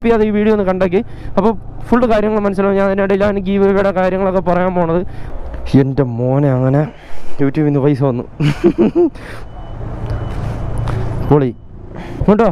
ചെയ്യാതെ ഈ വീഡിയോ ഒന്ന് കണ്ടേക്ക് അപ്പോൾ ഫുള്ള് കാര്യങ്ങൾ മനസ്സിലാവും ഞാൻ അതിനിടയിലാണ് ഗീവയുടെ കാര്യങ്ങളൊക്കെ പറയാൻ പോണത് എൻ്റെ മോനെ അങ്ങനെ യൂട്യൂബിൽ നിന്ന് പൈസ വന്നു പൊളി കേട്ടോ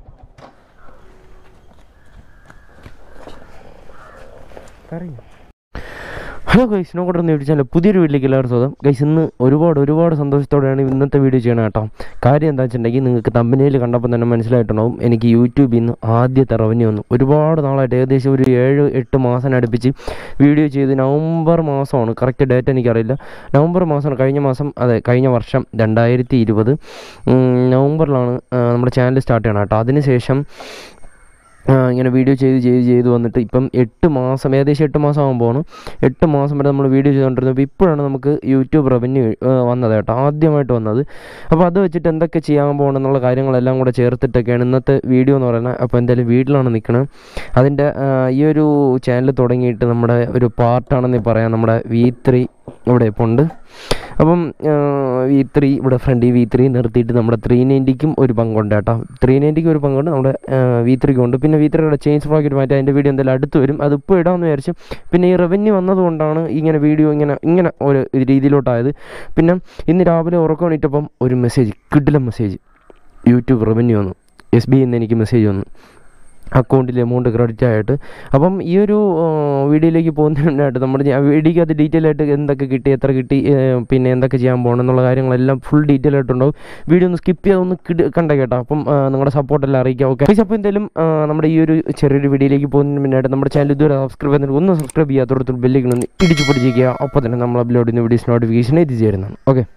ഹലോ ഗൈസ് നോക്കട്ടെ ഒന്ന് യൂട്യൂബ് ചാനൽ പുതിയൊരു വീട്ടിലേക്ക് എല്ലാവരും സ്വാഗതം ഗൈസ് ഇന്ന് ഒരുപാട് ഒരുപാട് സന്തോഷത്തോടെയാണ് ഇന്നത്തെ വീഡിയോ ചെയ്യണം കേട്ടോ കാര്യം എന്താ വെച്ചിട്ടുണ്ടെങ്കിൽ നിങ്ങൾക്ക് തമ്പനയിൽ കണ്ടപ്പോൾ തന്നെ മനസ്സിലായിട്ടുണ്ടാവും എനിക്ക് യൂട്യൂബിൽ നിന്ന് ആദ്യത്തെ റവന്യൂ വന്നു ഒരുപാട് നാളായിട്ട് ഏകദേശം ഒരു ഏഴ് എട്ട് മാസം അടുപ്പിച്ച് വീഡിയോ ചെയ്ത് നവംബർ മാസമാണ് കറക്റ്റ് ഡേറ്റ് എനിക്കറിയില്ല നവംബർ മാസമാണ് കഴിഞ്ഞ മാസം അതെ കഴിഞ്ഞ വർഷം രണ്ടായിരത്തി ഇരുപത് നവംബറിലാണ് ആ, നമ്മുടെ ചാനൽ സ്റ്റാർട്ട് ചെയ്യണം കേട്ടോ അതിനുശേഷം ആ, ഇങ്ങനെ വീഡിയോ ചെയ്ത് ചെയ്ത് ചെയ്ത് വന്നിട്ട് ഇപ്പം എട്ട് മാസം ഏകദേശം എട്ട് മാസം ആകുമ്പോൾ എട്ട് മാസം വരെ നമ്മൾ വീഡിയോ ചെയ്തുകൊണ്ടിരുന്നത് ഇപ്പോഴാണ് നമുക്ക് യൂട്യൂബ് റവന്യൂ വന്നത് കേട്ടോ ആദ്യമായിട്ട് വന്നത് അപ്പോൾ അത് വെച്ചിട്ട് എന്തൊക്കെ ചെയ്യാൻ പോകണം എന്നുള്ള കാര്യങ്ങളെല്ലാം കൂടെ ചേർത്തിട്ടൊക്കെയാണ് ഇന്നത്തെ വീഡിയോ എന്ന് പറയുന്നത് അപ്പോൾ എന്തായാലും വീട്ടിലാണ് നിൽക്കുന്നത് അതിൻ്റെ ആ, ഈ ഒരു ചാനൽ തുടങ്ങിയിട്ട് നമ്മുടെ ഒരു പാർട്ടാണെന്ന് പറയാം നമ്മുടെ വി ത്രീ ഇവിടെ ഇപ്പോൾ ഉണ്ട് അപ്പം വി ത്രീ ഇവിടെ ഫ്രണ്ട് വി ത്രീ നിർത്തിയിട്ട് നമ്മുടെ ത്രീ നയൻറ്റിക്കും ഒരു പങ്കുണ്ട് കേട്ടോ ത്രീ നയൻറ്റിക്ക് ഒരു പങ്കുണ്ട് നമ്മുടെ വി ത്രീക്ക് ഉണ്ട് പിന്നെ വി ത്രീയുടെ ചേഞ്ച് പ്രോക്കറ്റ് മാറ്റി അതിൻ്റെ വീഡിയോ എന്തായാലും അടുത്ത് വരും അത് ഇപ്പോൾ ഇടാമെന്ന് വിചാരിച്ചു പിന്നെ ഈ റവന്യൂ വന്നതുകൊണ്ടാണ് ഇങ്ങനെ വീഡിയോ ഇങ്ങനെ ഇങ്ങനെ ഒരു രീതിയിലോട്ടായത് പിന്നെ ഇന്ന് രാവിലെ ഉറക്കം എണീറ്റപ്പം ഒരു മെസ്സേജ് കിഡിലെ മെസ്സേജ് യൂട്യൂബ് റവന്യൂ വന്നു എസ് ബി എന്ന് എനിക്ക് മെസ്സേജ് വന്നു അക്കൗണ്ടിൽ എമൗണ്ട് ക്രെഡിറ്റ് ആയിട്ട് അപ്പം ഈ ഒരു ആ, വീഡിയോയിലേക്ക് പോകുന്നതിനായിട്ട് നമ്മുടെ ഞാൻ വീഡിയോക്ക് അത് ഡീറ്റെയിൽ ആയിട്ട് എന്തൊക്കെ കിട്ടി എത്ര കിട്ടി ഏ, പിന്നെ എന്തൊക്കെ ചെയ്യാൻ പോകണം എന്നുള്ള കാര്യങ്ങളെല്ലാം ഫുൾ ഡീറ്റെയിൽ ആയിട്ടുണ്ടാവും വീഡിയോ ഒന്ന് സ്കിപ്പ് ചെയ്ത് ഒന്ന് കിട് കണ്ടേ കേട്ടോ അപ്പം ആ, നിങ്ങളുടെ സപ്പോർട്ടെല്ലാം അറിയിക്കാം ഓക്കെ അപ്പോൾ എന്തായാലും ആ, നമ്മുടെ ഈ ഒരു ചെറിയൊരു വീഡിയോയിലേക്ക് പോകുന്നതിന് മുന്നായിട്ട് നമ്മുടെ ചാനൽ ഇതുവരെ സബ്സ്ക്രൈബ് ചെയ്യുന്നതിന് ഒന്ന് സബ്സ്ക്രൈബ് ചെയ്യാത്തോടത്ത് ബെല്ലിക്കണം ഇടിച്ച് പിടിച്ചിരിക്കുക അപ്പോൾ തന്നെ നമ്മൾ അപ്ലോഡ് ചെയ്യുന്ന വീഡിയോസ് നോട്ടിഫിക്കേഷൻ എത്തിച്ചേരുന്നതാണ് ഓക്കെ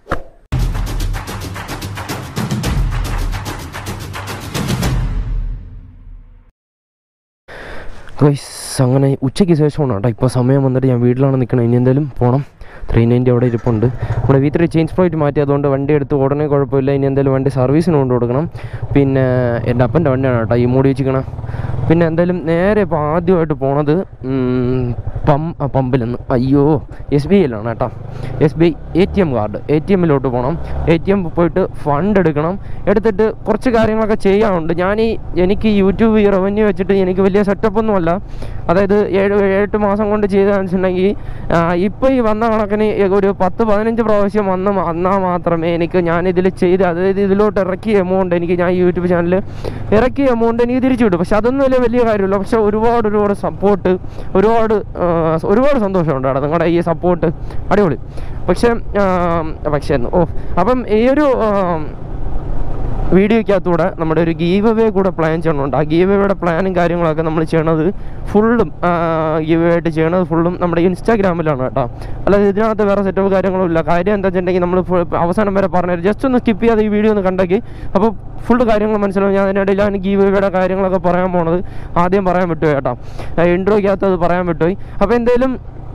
ഗൈസ് അങ്ങനെ ഉച്ചയ്ക്ക് ശേഷമാണ് കേട്ടോ ഇപ്പോൾ സമയം വന്നിട്ട് ഞാൻ വീട്ടിലാണ് നിൽക്കുന്നത് ഇനി എന്തായാലും പോകണം ത്രീ നയൻറ്റി അവിടെ ഇരിപ്പുണ്ട് നമ്മുടെ വി ത്രീ ചേഞ്ച് പ്രോയിറ്റ് മാറ്റി അതുകൊണ്ട് വണ്ടി എടുത്ത് ഉടനെ കുഴപ്പമില്ല ഇനി എന്തായാലും വണ്ടി സർവീസിന് കൊണ്ട് കൊടുക്കണം പിന്നെ എൻ്റെ അപ്പൻ്റെ വണ്ടിയാണ് കേട്ടോ ഈ മൂടി വെച്ചിരിക്കണം പിന്നെ എന്തായാലും നേരെ ഇപ്പോൾ ആദ്യമായിട്ട് പോണത് ഉം, പം ആ, പമ്പിൽ നിന്ന് അയ്യോ എസ് ബി ഐയിലാണ് കേട്ടോ S B I A T M card A T എമ്മിലോട്ട് പോകണം എ ടി എം പോയിട്ട് ഫണ്ട് എടുക്കണം എടുത്തിട്ട് കുറച്ച് കാര്യങ്ങളൊക്കെ ചെയ്യാനുണ്ട് ഞാൻ ഈ എനിക്ക് യൂട്യൂബ് ഈ റവന്യൂ വെച്ചിട്ട് എനിക്ക് വലിയ സെറ്റപ്പ് ഒന്നുമല്ല അതായത് ഏഴ് എട്ട് മാസം കൊണ്ട് ചെയ്തതെന്ന് വെച്ചിട്ടുണ്ടെങ്കിൽ ഇപ്പോൾ ഈ വന്ന കണക്കിന് ഒരു പത്ത് പതിനഞ്ച് പ്രാവശ്യം വന്ന് വന്നാൽ മാത്രമേ എനിക്ക് ഞാൻ ഇതിൽ ചെയ്ത് അതായത് ഇതിലോട്ട് ഇറക്കിയ എമൗണ്ട് എനിക്ക് ഞാൻ യൂട്യൂബ് ചാനൽ ഇറക്കിയ എമൗണ്ട് എനിക്ക് തിരിച്ചു കിട്ടും പക്ഷെ അതൊന്നും വലിയ വലിയ കാര്യമില്ല പക്ഷെ ഒരുപാട് ഒരുപാട് സപ്പോർട്ട് ഒരുപാട് ആ, ഒരുപാട് സന്തോഷമുണ്ട് അവിടെ നിങ്ങളുടെ ഈ സപ്പോർട്ട് അടിപൊളി പക്ഷെ ആ, പക്ഷേ ഓ അപ്പം ഈ ഒരു ആ, വീഡിയോയ്ക്കകത്തൂടെ നമ്മുടെ ഒരു ഗീവ് അവേ കൂടെ പ്ലാൻ ചെയ്യണമുണ്ട് ആ ഗീവ് അവയുടെ പ്ലാനും കാര്യങ്ങളൊക്കെ നമ്മൾ ചെയ്യണത് ഫുള്ളും ഗീവ് അവേ ആയിട്ട് ചെയ്യണത് ഫുള്ളും നമ്മുടെ ഇൻസ്റ്റാഗ്രാമിലാണ് കേട്ടോ അല്ലാതെ ഇതിനകത്ത് വേറെ സെറ്റപ്പ് കാര്യങ്ങളും ഇല്ല കാര്യം എന്താ വെച്ചിട്ടുണ്ടെങ്കിൽ നമ്മൾ അവസാനം വരെ പറഞ്ഞത് ജസ്റ്റ് ഒന്ന് സ്കിപ്പ് ചെയ്യാതെ ഈ വീഡിയോ ഒന്ന് കണ്ടേക്ക് അപ്പോൾ ഫുള്ള് കാര്യങ്ങൾ മനസ്സിലാവും ഞാൻ അതിനിടയിലാണ് ഗീവ് അവയുടെ കാര്യങ്ങളൊക്കെ പറയാൻ പോണത് ആദ്യം പറയാൻ വിട്ടുപോയി കേട്ടോ ഇൻട്രോയ്ക്കകത്ത് അത് പറയാൻ വിട്ടുപോയി അപ്പോൾ എന്തായാലും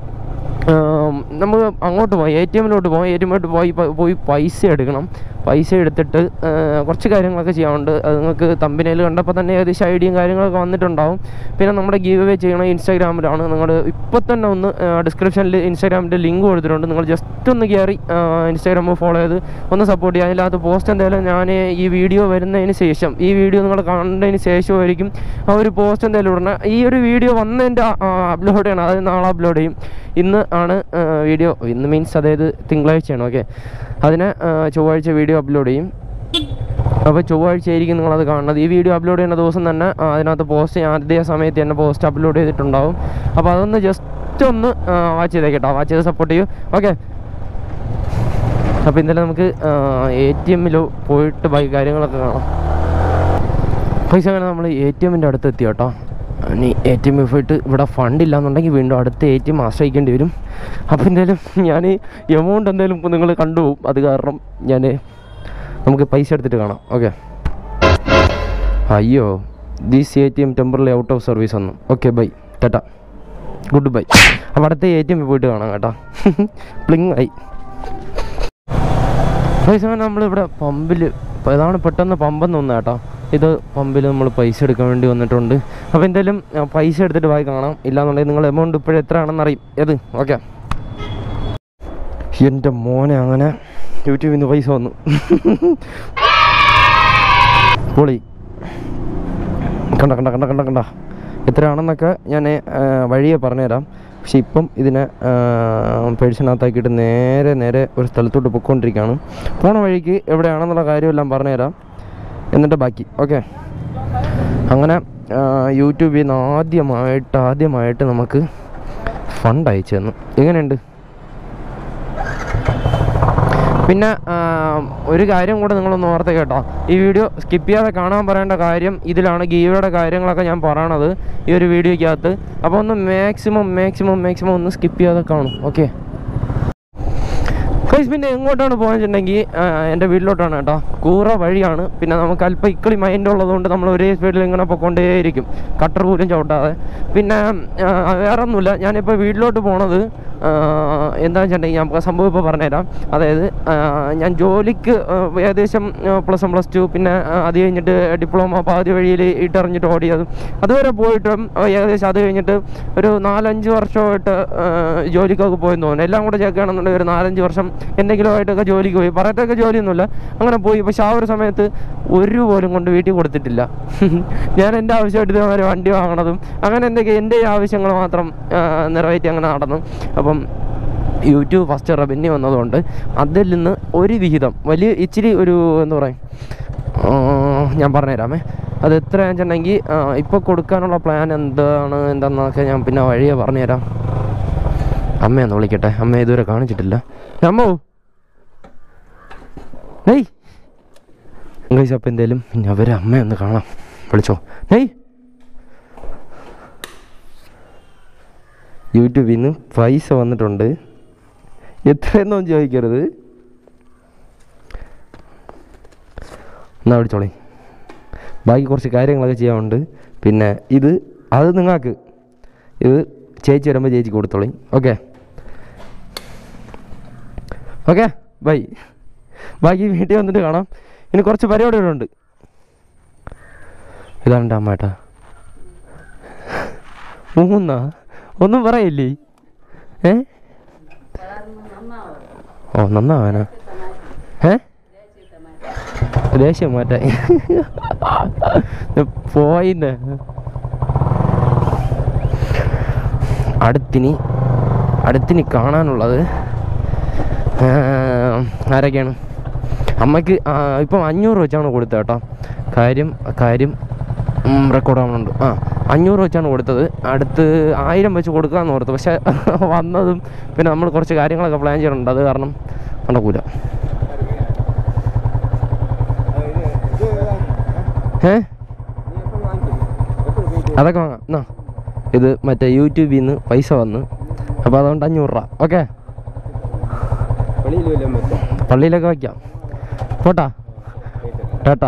ആം, നമുക്ക് അങ്ങോട്ട് പോയി എ ടി എമ്മിലോട്ട് പോയി എ ടി എമ്മിലോട്ട് പോയി പ- പോയി പൈസ എടുക്കണം പൈസ എടുത്തിട്ട് ആ, കുറച്ച് കാര്യങ്ങളൊക്കെ ചെയ്യാനുണ്ട് അത് നിങ്ങൾക്ക് തമ്പിനയിൽ കണ്ടപ്പോൾ തന്നെ ഏകദേശം ഐഡിയയും കാര്യങ്ങളൊക്കെ വന്നിട്ടുണ്ടാവും പിന്നെ നമ്മുടെ ഗീവ് അവേ ചെയ്യണത് ഇൻസ്റ്റാഗ്രാമിലാണ് നിങ്ങൾ ഇപ്പോൾ തന്നെ ഒന്ന് ഡിസ്ക്രിപ്ഷനിൽ ഇൻസ്റ്റാഗ്രാമിൻ്റെ ലിങ്ക് കൊടുത്തിട്ടുണ്ട് നിങ്ങൾ ജസ്റ്റ് ഒന്ന് കയറി ഇൻസ്റ്റാഗ്രാം ഫോളോ ചെയ്ത് ഒന്ന് സപ്പോർട്ട് ചെയ്യുക അതിനകത്ത് പോസ്റ്റ് എന്തായാലും ഞാൻ ഈ വീഡിയോ വരുന്നതിന് ശേഷം ഈ വീഡിയോ നിങ്ങൾ കാണുന്നതിന് ശേഷമായിരിക്കും ആ ഒരു പോസ്റ്റ് എന്തായാലും ഇടണം ഈ ഒരു വീഡിയോ വന്നതിൻ്റെ അപ്ലോഡ് ചെയ്യണം അതായത് നാളെ അപ്ലോഡ് ചെയ്യും ഇന്ന് ആണ് വീഡിയോ ഇന്ന് മീൻസ് അതായത് തിങ്കളാഴ്ചയാണ് ഓക്കെ അതിന് ആ, ചൊവ്വാഴ്ച വീഡിയോ അപ്ലോഡ് ചെയ്യും അപ്പോൾ ചൊവ്വാഴ്ച ആയിരിക്കും നിങ്ങളത് കാണുന്നത് ഈ വീഡിയോ അപ്ലോഡ് ചെയ്യുന്ന ദിവസം തന്നെ ആ, അതിനകത്ത് പോസ്റ്റ് ഞാൻ അതേ സമയത്ത് തന്നെ പോസ്റ്റ് അപ്ലോഡ് ചെയ്തിട്ടുണ്ടാവും അപ്പോൾ അതൊന്ന് ജസ്റ്റ് ഒന്ന് വാച്ച് ചെയ്തേക്കട്ടോ വാച്ച് ചെയ്ത് സപ്പോർട്ട് ചെയ്യൂ ഓക്കെ അപ്പോൾ ഇന്നലെ നമുക്ക് എ ടി എമ്മിൽ പോയിട്ട് ബൈ കാര്യങ്ങളൊക്കെ കാണാം പൈസ അങ്ങനെ നമ്മൾ എ ടി എമ്മിൻ്റെ അടുത്ത് എത്തി കേട്ടോ ഇനി എ ടി എമ്മിൽ പോയിട്ട് ഇവിടെ ഫണ്ട് ഇല്ലാന്നുണ്ടെങ്കിൽ വീണ്ടും അടുത്ത എ ടി എം ആശ്രയിക്കേണ്ടി വരും അപ്പോൾ എന്തായാലും ഞാൻ എമൗണ്ട് എന്തായാലും നിങ്ങൾ കണ്ടുപോകും അത് കാരണം ഞാൻ നമുക്ക് പൈസ എടുത്തിട്ട് കാണാം ഓക്കെ അയ്യോ these A T M temporarily out of service വന്നു ഓക്കെ ബൈ ടാറ്റ ഗുഡ് ബൈ അപ്പോൾ അടുത്ത എ ടി എമ്മിൽ പോയിട്ട് കാണാം കേട്ടോ പ്ലിങ് ആയി പൈസ നമ്മളിവിടെ പമ്പിൽ ഇതാണ് പെട്ടെന്ന് പമ്പെന്ന് വന്ന കേട്ടോ ഇത് പമ്പിൽ നമ്മൾ പൈസ എടുക്കാൻ വേണ്ടി വന്നിട്ടുണ്ട് അപ്പോൾ എന്തായാലും ആ, പൈസ എടുത്തിട്ട് പോയി കാണാം ഇല്ലാന്നുണ്ടെങ്കിൽ നിങ്ങൾ എമൗണ്ട് ഇപ്പോഴും എത്രയാണെന്ന് അറിയും ഏത് ഓക്കെ എൻ്റെ മോനെ അങ്ങനെ യൂട്യൂബിൽ നിന്ന് പൈസ വന്നു പൊളി കണ്ട കണ്ട കണ്ട കണ്ട കണ്ട എത്രയാണെന്നൊക്കെ ഞാൻ വഴിയെ പറഞ്ഞുതരാം പക്ഷെ ഇപ്പം ഇതിനെ പേഴ്സിനകത്താക്കിയിട്ട് നേരെ നേരെ ഒരു സ്ഥലത്തോട്ട് പൊയ്ക്കൊണ്ടിരിക്കുകയാണ് പോണ വഴിക്ക് എവിടെയാണെന്നുള്ള കാര്യമെല്ലാം പറഞ്ഞുതരാം എന്നിട്ട് ബാക്കി ഓക്കെ അങ്ങനെ ആ, യൂട്യൂബിൽ നിന്ന് ആദ്യമായിട്ട് ആദ്യമായിട്ട് നമുക്ക് ഫണ്ട് അയച്ചു തന്നു എങ്ങനെയുണ്ട് പിന്നെ ആ, ഒരു കാര്യം കൂടെ നിങ്ങളൊന്ന് ഓർത്ത് കേട്ടോ ഈ വീഡിയോ സ്കിപ്പ് ചെയ്യാതെ കാണാൻ പറയേണ്ട കാര്യം ഇതിലാണ് ഗീവയുടെ കാര്യങ്ങളൊക്കെ ഞാൻ പറയണത് ഈ ഒരു വീഡിയോയ്ക്കകത്ത് അപ്പോൾ ഒന്ന് മാക്സിമം മാക്സിമം മാക്സിമം ഒന്ന് സ്കിപ്പ് ചെയ്യാതെ കാണും ഓക്കെ ഗൈസ് പിന്നെ എങ്ങോട്ടാണ് പോകാന്നുണ്ടെങ്കിൽ എൻ്റെ വീട്ടിലോട്ടാണ് കേട്ടോ കൂറ വഴിയാണ് പിന്നെ നമുക്ക് അല്പം ഇക്കിളി മൈൻഡ് ഉള്ളതുകൊണ്ട് നമ്മൾ ഒരേ സ്പീഡിൽ ഇങ്ങനെ പൊക്കോണ്ടേയിരിക്കും കട്ടർ പോലും ചവിട്ടാതെ പിന്നെ ആ, വേറെ ഒന്നുമില്ല ഞാനിപ്പോൾ വീട്ടിലോട്ട് പോണത് ആ, എന്താണെന്ന് വെച്ചിട്ടുണ്ടെങ്കിൽ ഞാൻ സംഭവം ഇപ്പോൾ പറഞ്ഞുതരാം അതായത് ആ, ഞാൻ ജോലിക്ക് ആ, ഏകദേശം പ്ലസ് വൺ പ്ലസ് ടു പിന്നെ ആ, അത് കഴിഞ്ഞിട്ട് ഡിപ്ലോമ പാതി വഴിയിൽ ഇട്ടെറിഞ്ഞിട്ട് ഓടിയത് അതുവരെ പോയിട്ടും ആ, ഏകദേശം അത് കഴിഞ്ഞിട്ട് ഒരു നാലഞ്ച് വർഷമായിട്ട് ആ, ജോലിക്കൊക്കെ പോയെന്ന് തോന്നുന്നു എല്ലാം കൂടെ ചേക്കുകയാണെന്നുണ്ടെങ്കിൽ ഒരു നാലഞ്ച് വർഷം എന്തെങ്കിലും ആയിട്ടൊക്കെ ജോലിക്ക് പോയി പറയത്തൊക്കെ ജോലിയൊന്നുമില്ല അങ്ങനെ പോയി പക്ഷെ ആ ഒരു സമയത്ത് ഒരു പോലും കൊണ്ട് വീട്ടിൽ കൊടുത്തിട്ടില്ല ഞാൻ എൻ്റെ ആവശ്യമായിട്ട് ഇതേമാതിരി വണ്ടി വാങ്ങണതും അങ്ങനെ എന്തൊക്കെ എൻ്റെ ആവശ്യങ്ങൾ മാത്രം ആ, നിറവേറ്റി അങ്ങനെ നടന്നു അപ്പം യൂട്യൂബ് ഫസ്റ്റ് റവന്യൂ വന്നതുകൊണ്ട് അതിൽ നിന്ന് ഒരു വിഹിതം വലിയ ഇച്ചിരി ഒരു എന്താ പറയുക ഞാൻ പറഞ്ഞുതരാമേ അത് എത്രയാണെന്ന് വെച്ചിട്ടുണ്ടെങ്കിൽ ഇപ്പോൾ കൊടുക്കാനുള്ള പ്ലാൻ എന്താണ് എന്താണെന്നൊക്കെ ഞാൻ പിന്നെ വഴിയെ പറഞ്ഞുതരാം അമ്മയൊന്ന് വിളിക്കട്ടെ അമ്മ ഇതുവരെ കാണിച്ചിട്ടില്ല അമ്മോ നെയ് ഗൈസ് അപ്പം എന്തേലും പിന്നെ അവരെ അമ്മയൊന്ന് കാണാം വിളിച്ചോ നെയ് യൂട്യൂബിൽ നിന്ന് പൈസ വന്നിട്ടുണ്ട് എത്രയെന്നൊന്നും ചോദിക്കരുത് എന്നാ വിളിച്ചോളി ബാക്കി കുറച്ച് കാര്യങ്ങളൊക്കെ ചെയ്യാനുണ്ട് പിന്നെ ഇത് അത് നിങ്ങൾക്ക് ഇത് ചേച്ചി വരുമ്പോൾ ചേച്ചി കൊടുത്തോളി ഓക്കെ ഓക്കെ ബൈ ബാക്കി വീട്ടിൽ വന്നിട്ട് കാണാം ഇനി കുറച്ച് പരിപാടികളുണ്ട് ഇതാണ് എൻ്റെ അമ്മേട്ടാ മൂന്നാ ഒന്നും പറയില്ലേ ഏ ഓ നന്നാവാനാ ഏ ദേഷ്യം മാറ്റാൻ പോയിന്ന് അടുത്തിനി അടുത്തിനി കാണാനുള്ളത് ആ, ആരൊക്കെയാണ് അമ്മയ്ക്ക് ആ, ഇപ്പം അഞ്ഞൂറ് വെച്ചാണ് കൊടുത്തത് കേട്ടോ കാര്യം കാര്യം റെക്കോർഡ് ആവുന്നുണ്ട് ആ അഞ്ഞൂറ് വെച്ചാണ് കൊടുത്തത് അടുത്ത് ആയിരം വെച്ച് കൊടുക്കാമെന്ന് ഓർത്തു പക്ഷെ വന്നതും പിന്നെ നമ്മൾ കുറച്ച് കാര്യങ്ങളൊക്കെ പ്ലാൻ ചെയ്യണുണ്ട് അത് കാരണം നടക്കൂല ഏ അതൊക്കെ വാങ്ങാം എന്നാ ഇത് മറ്റേ യൂട്യൂബിൽ നിന്ന് പൈസ വന്ന് അപ്പോൾ അതുകൊണ്ട് അഞ്ഞൂറ് രൂപ ഓക്കെ പള്ളിയിലൊക്കെ വയ്ക്കാം പോട്ടാ ടാട്ടാ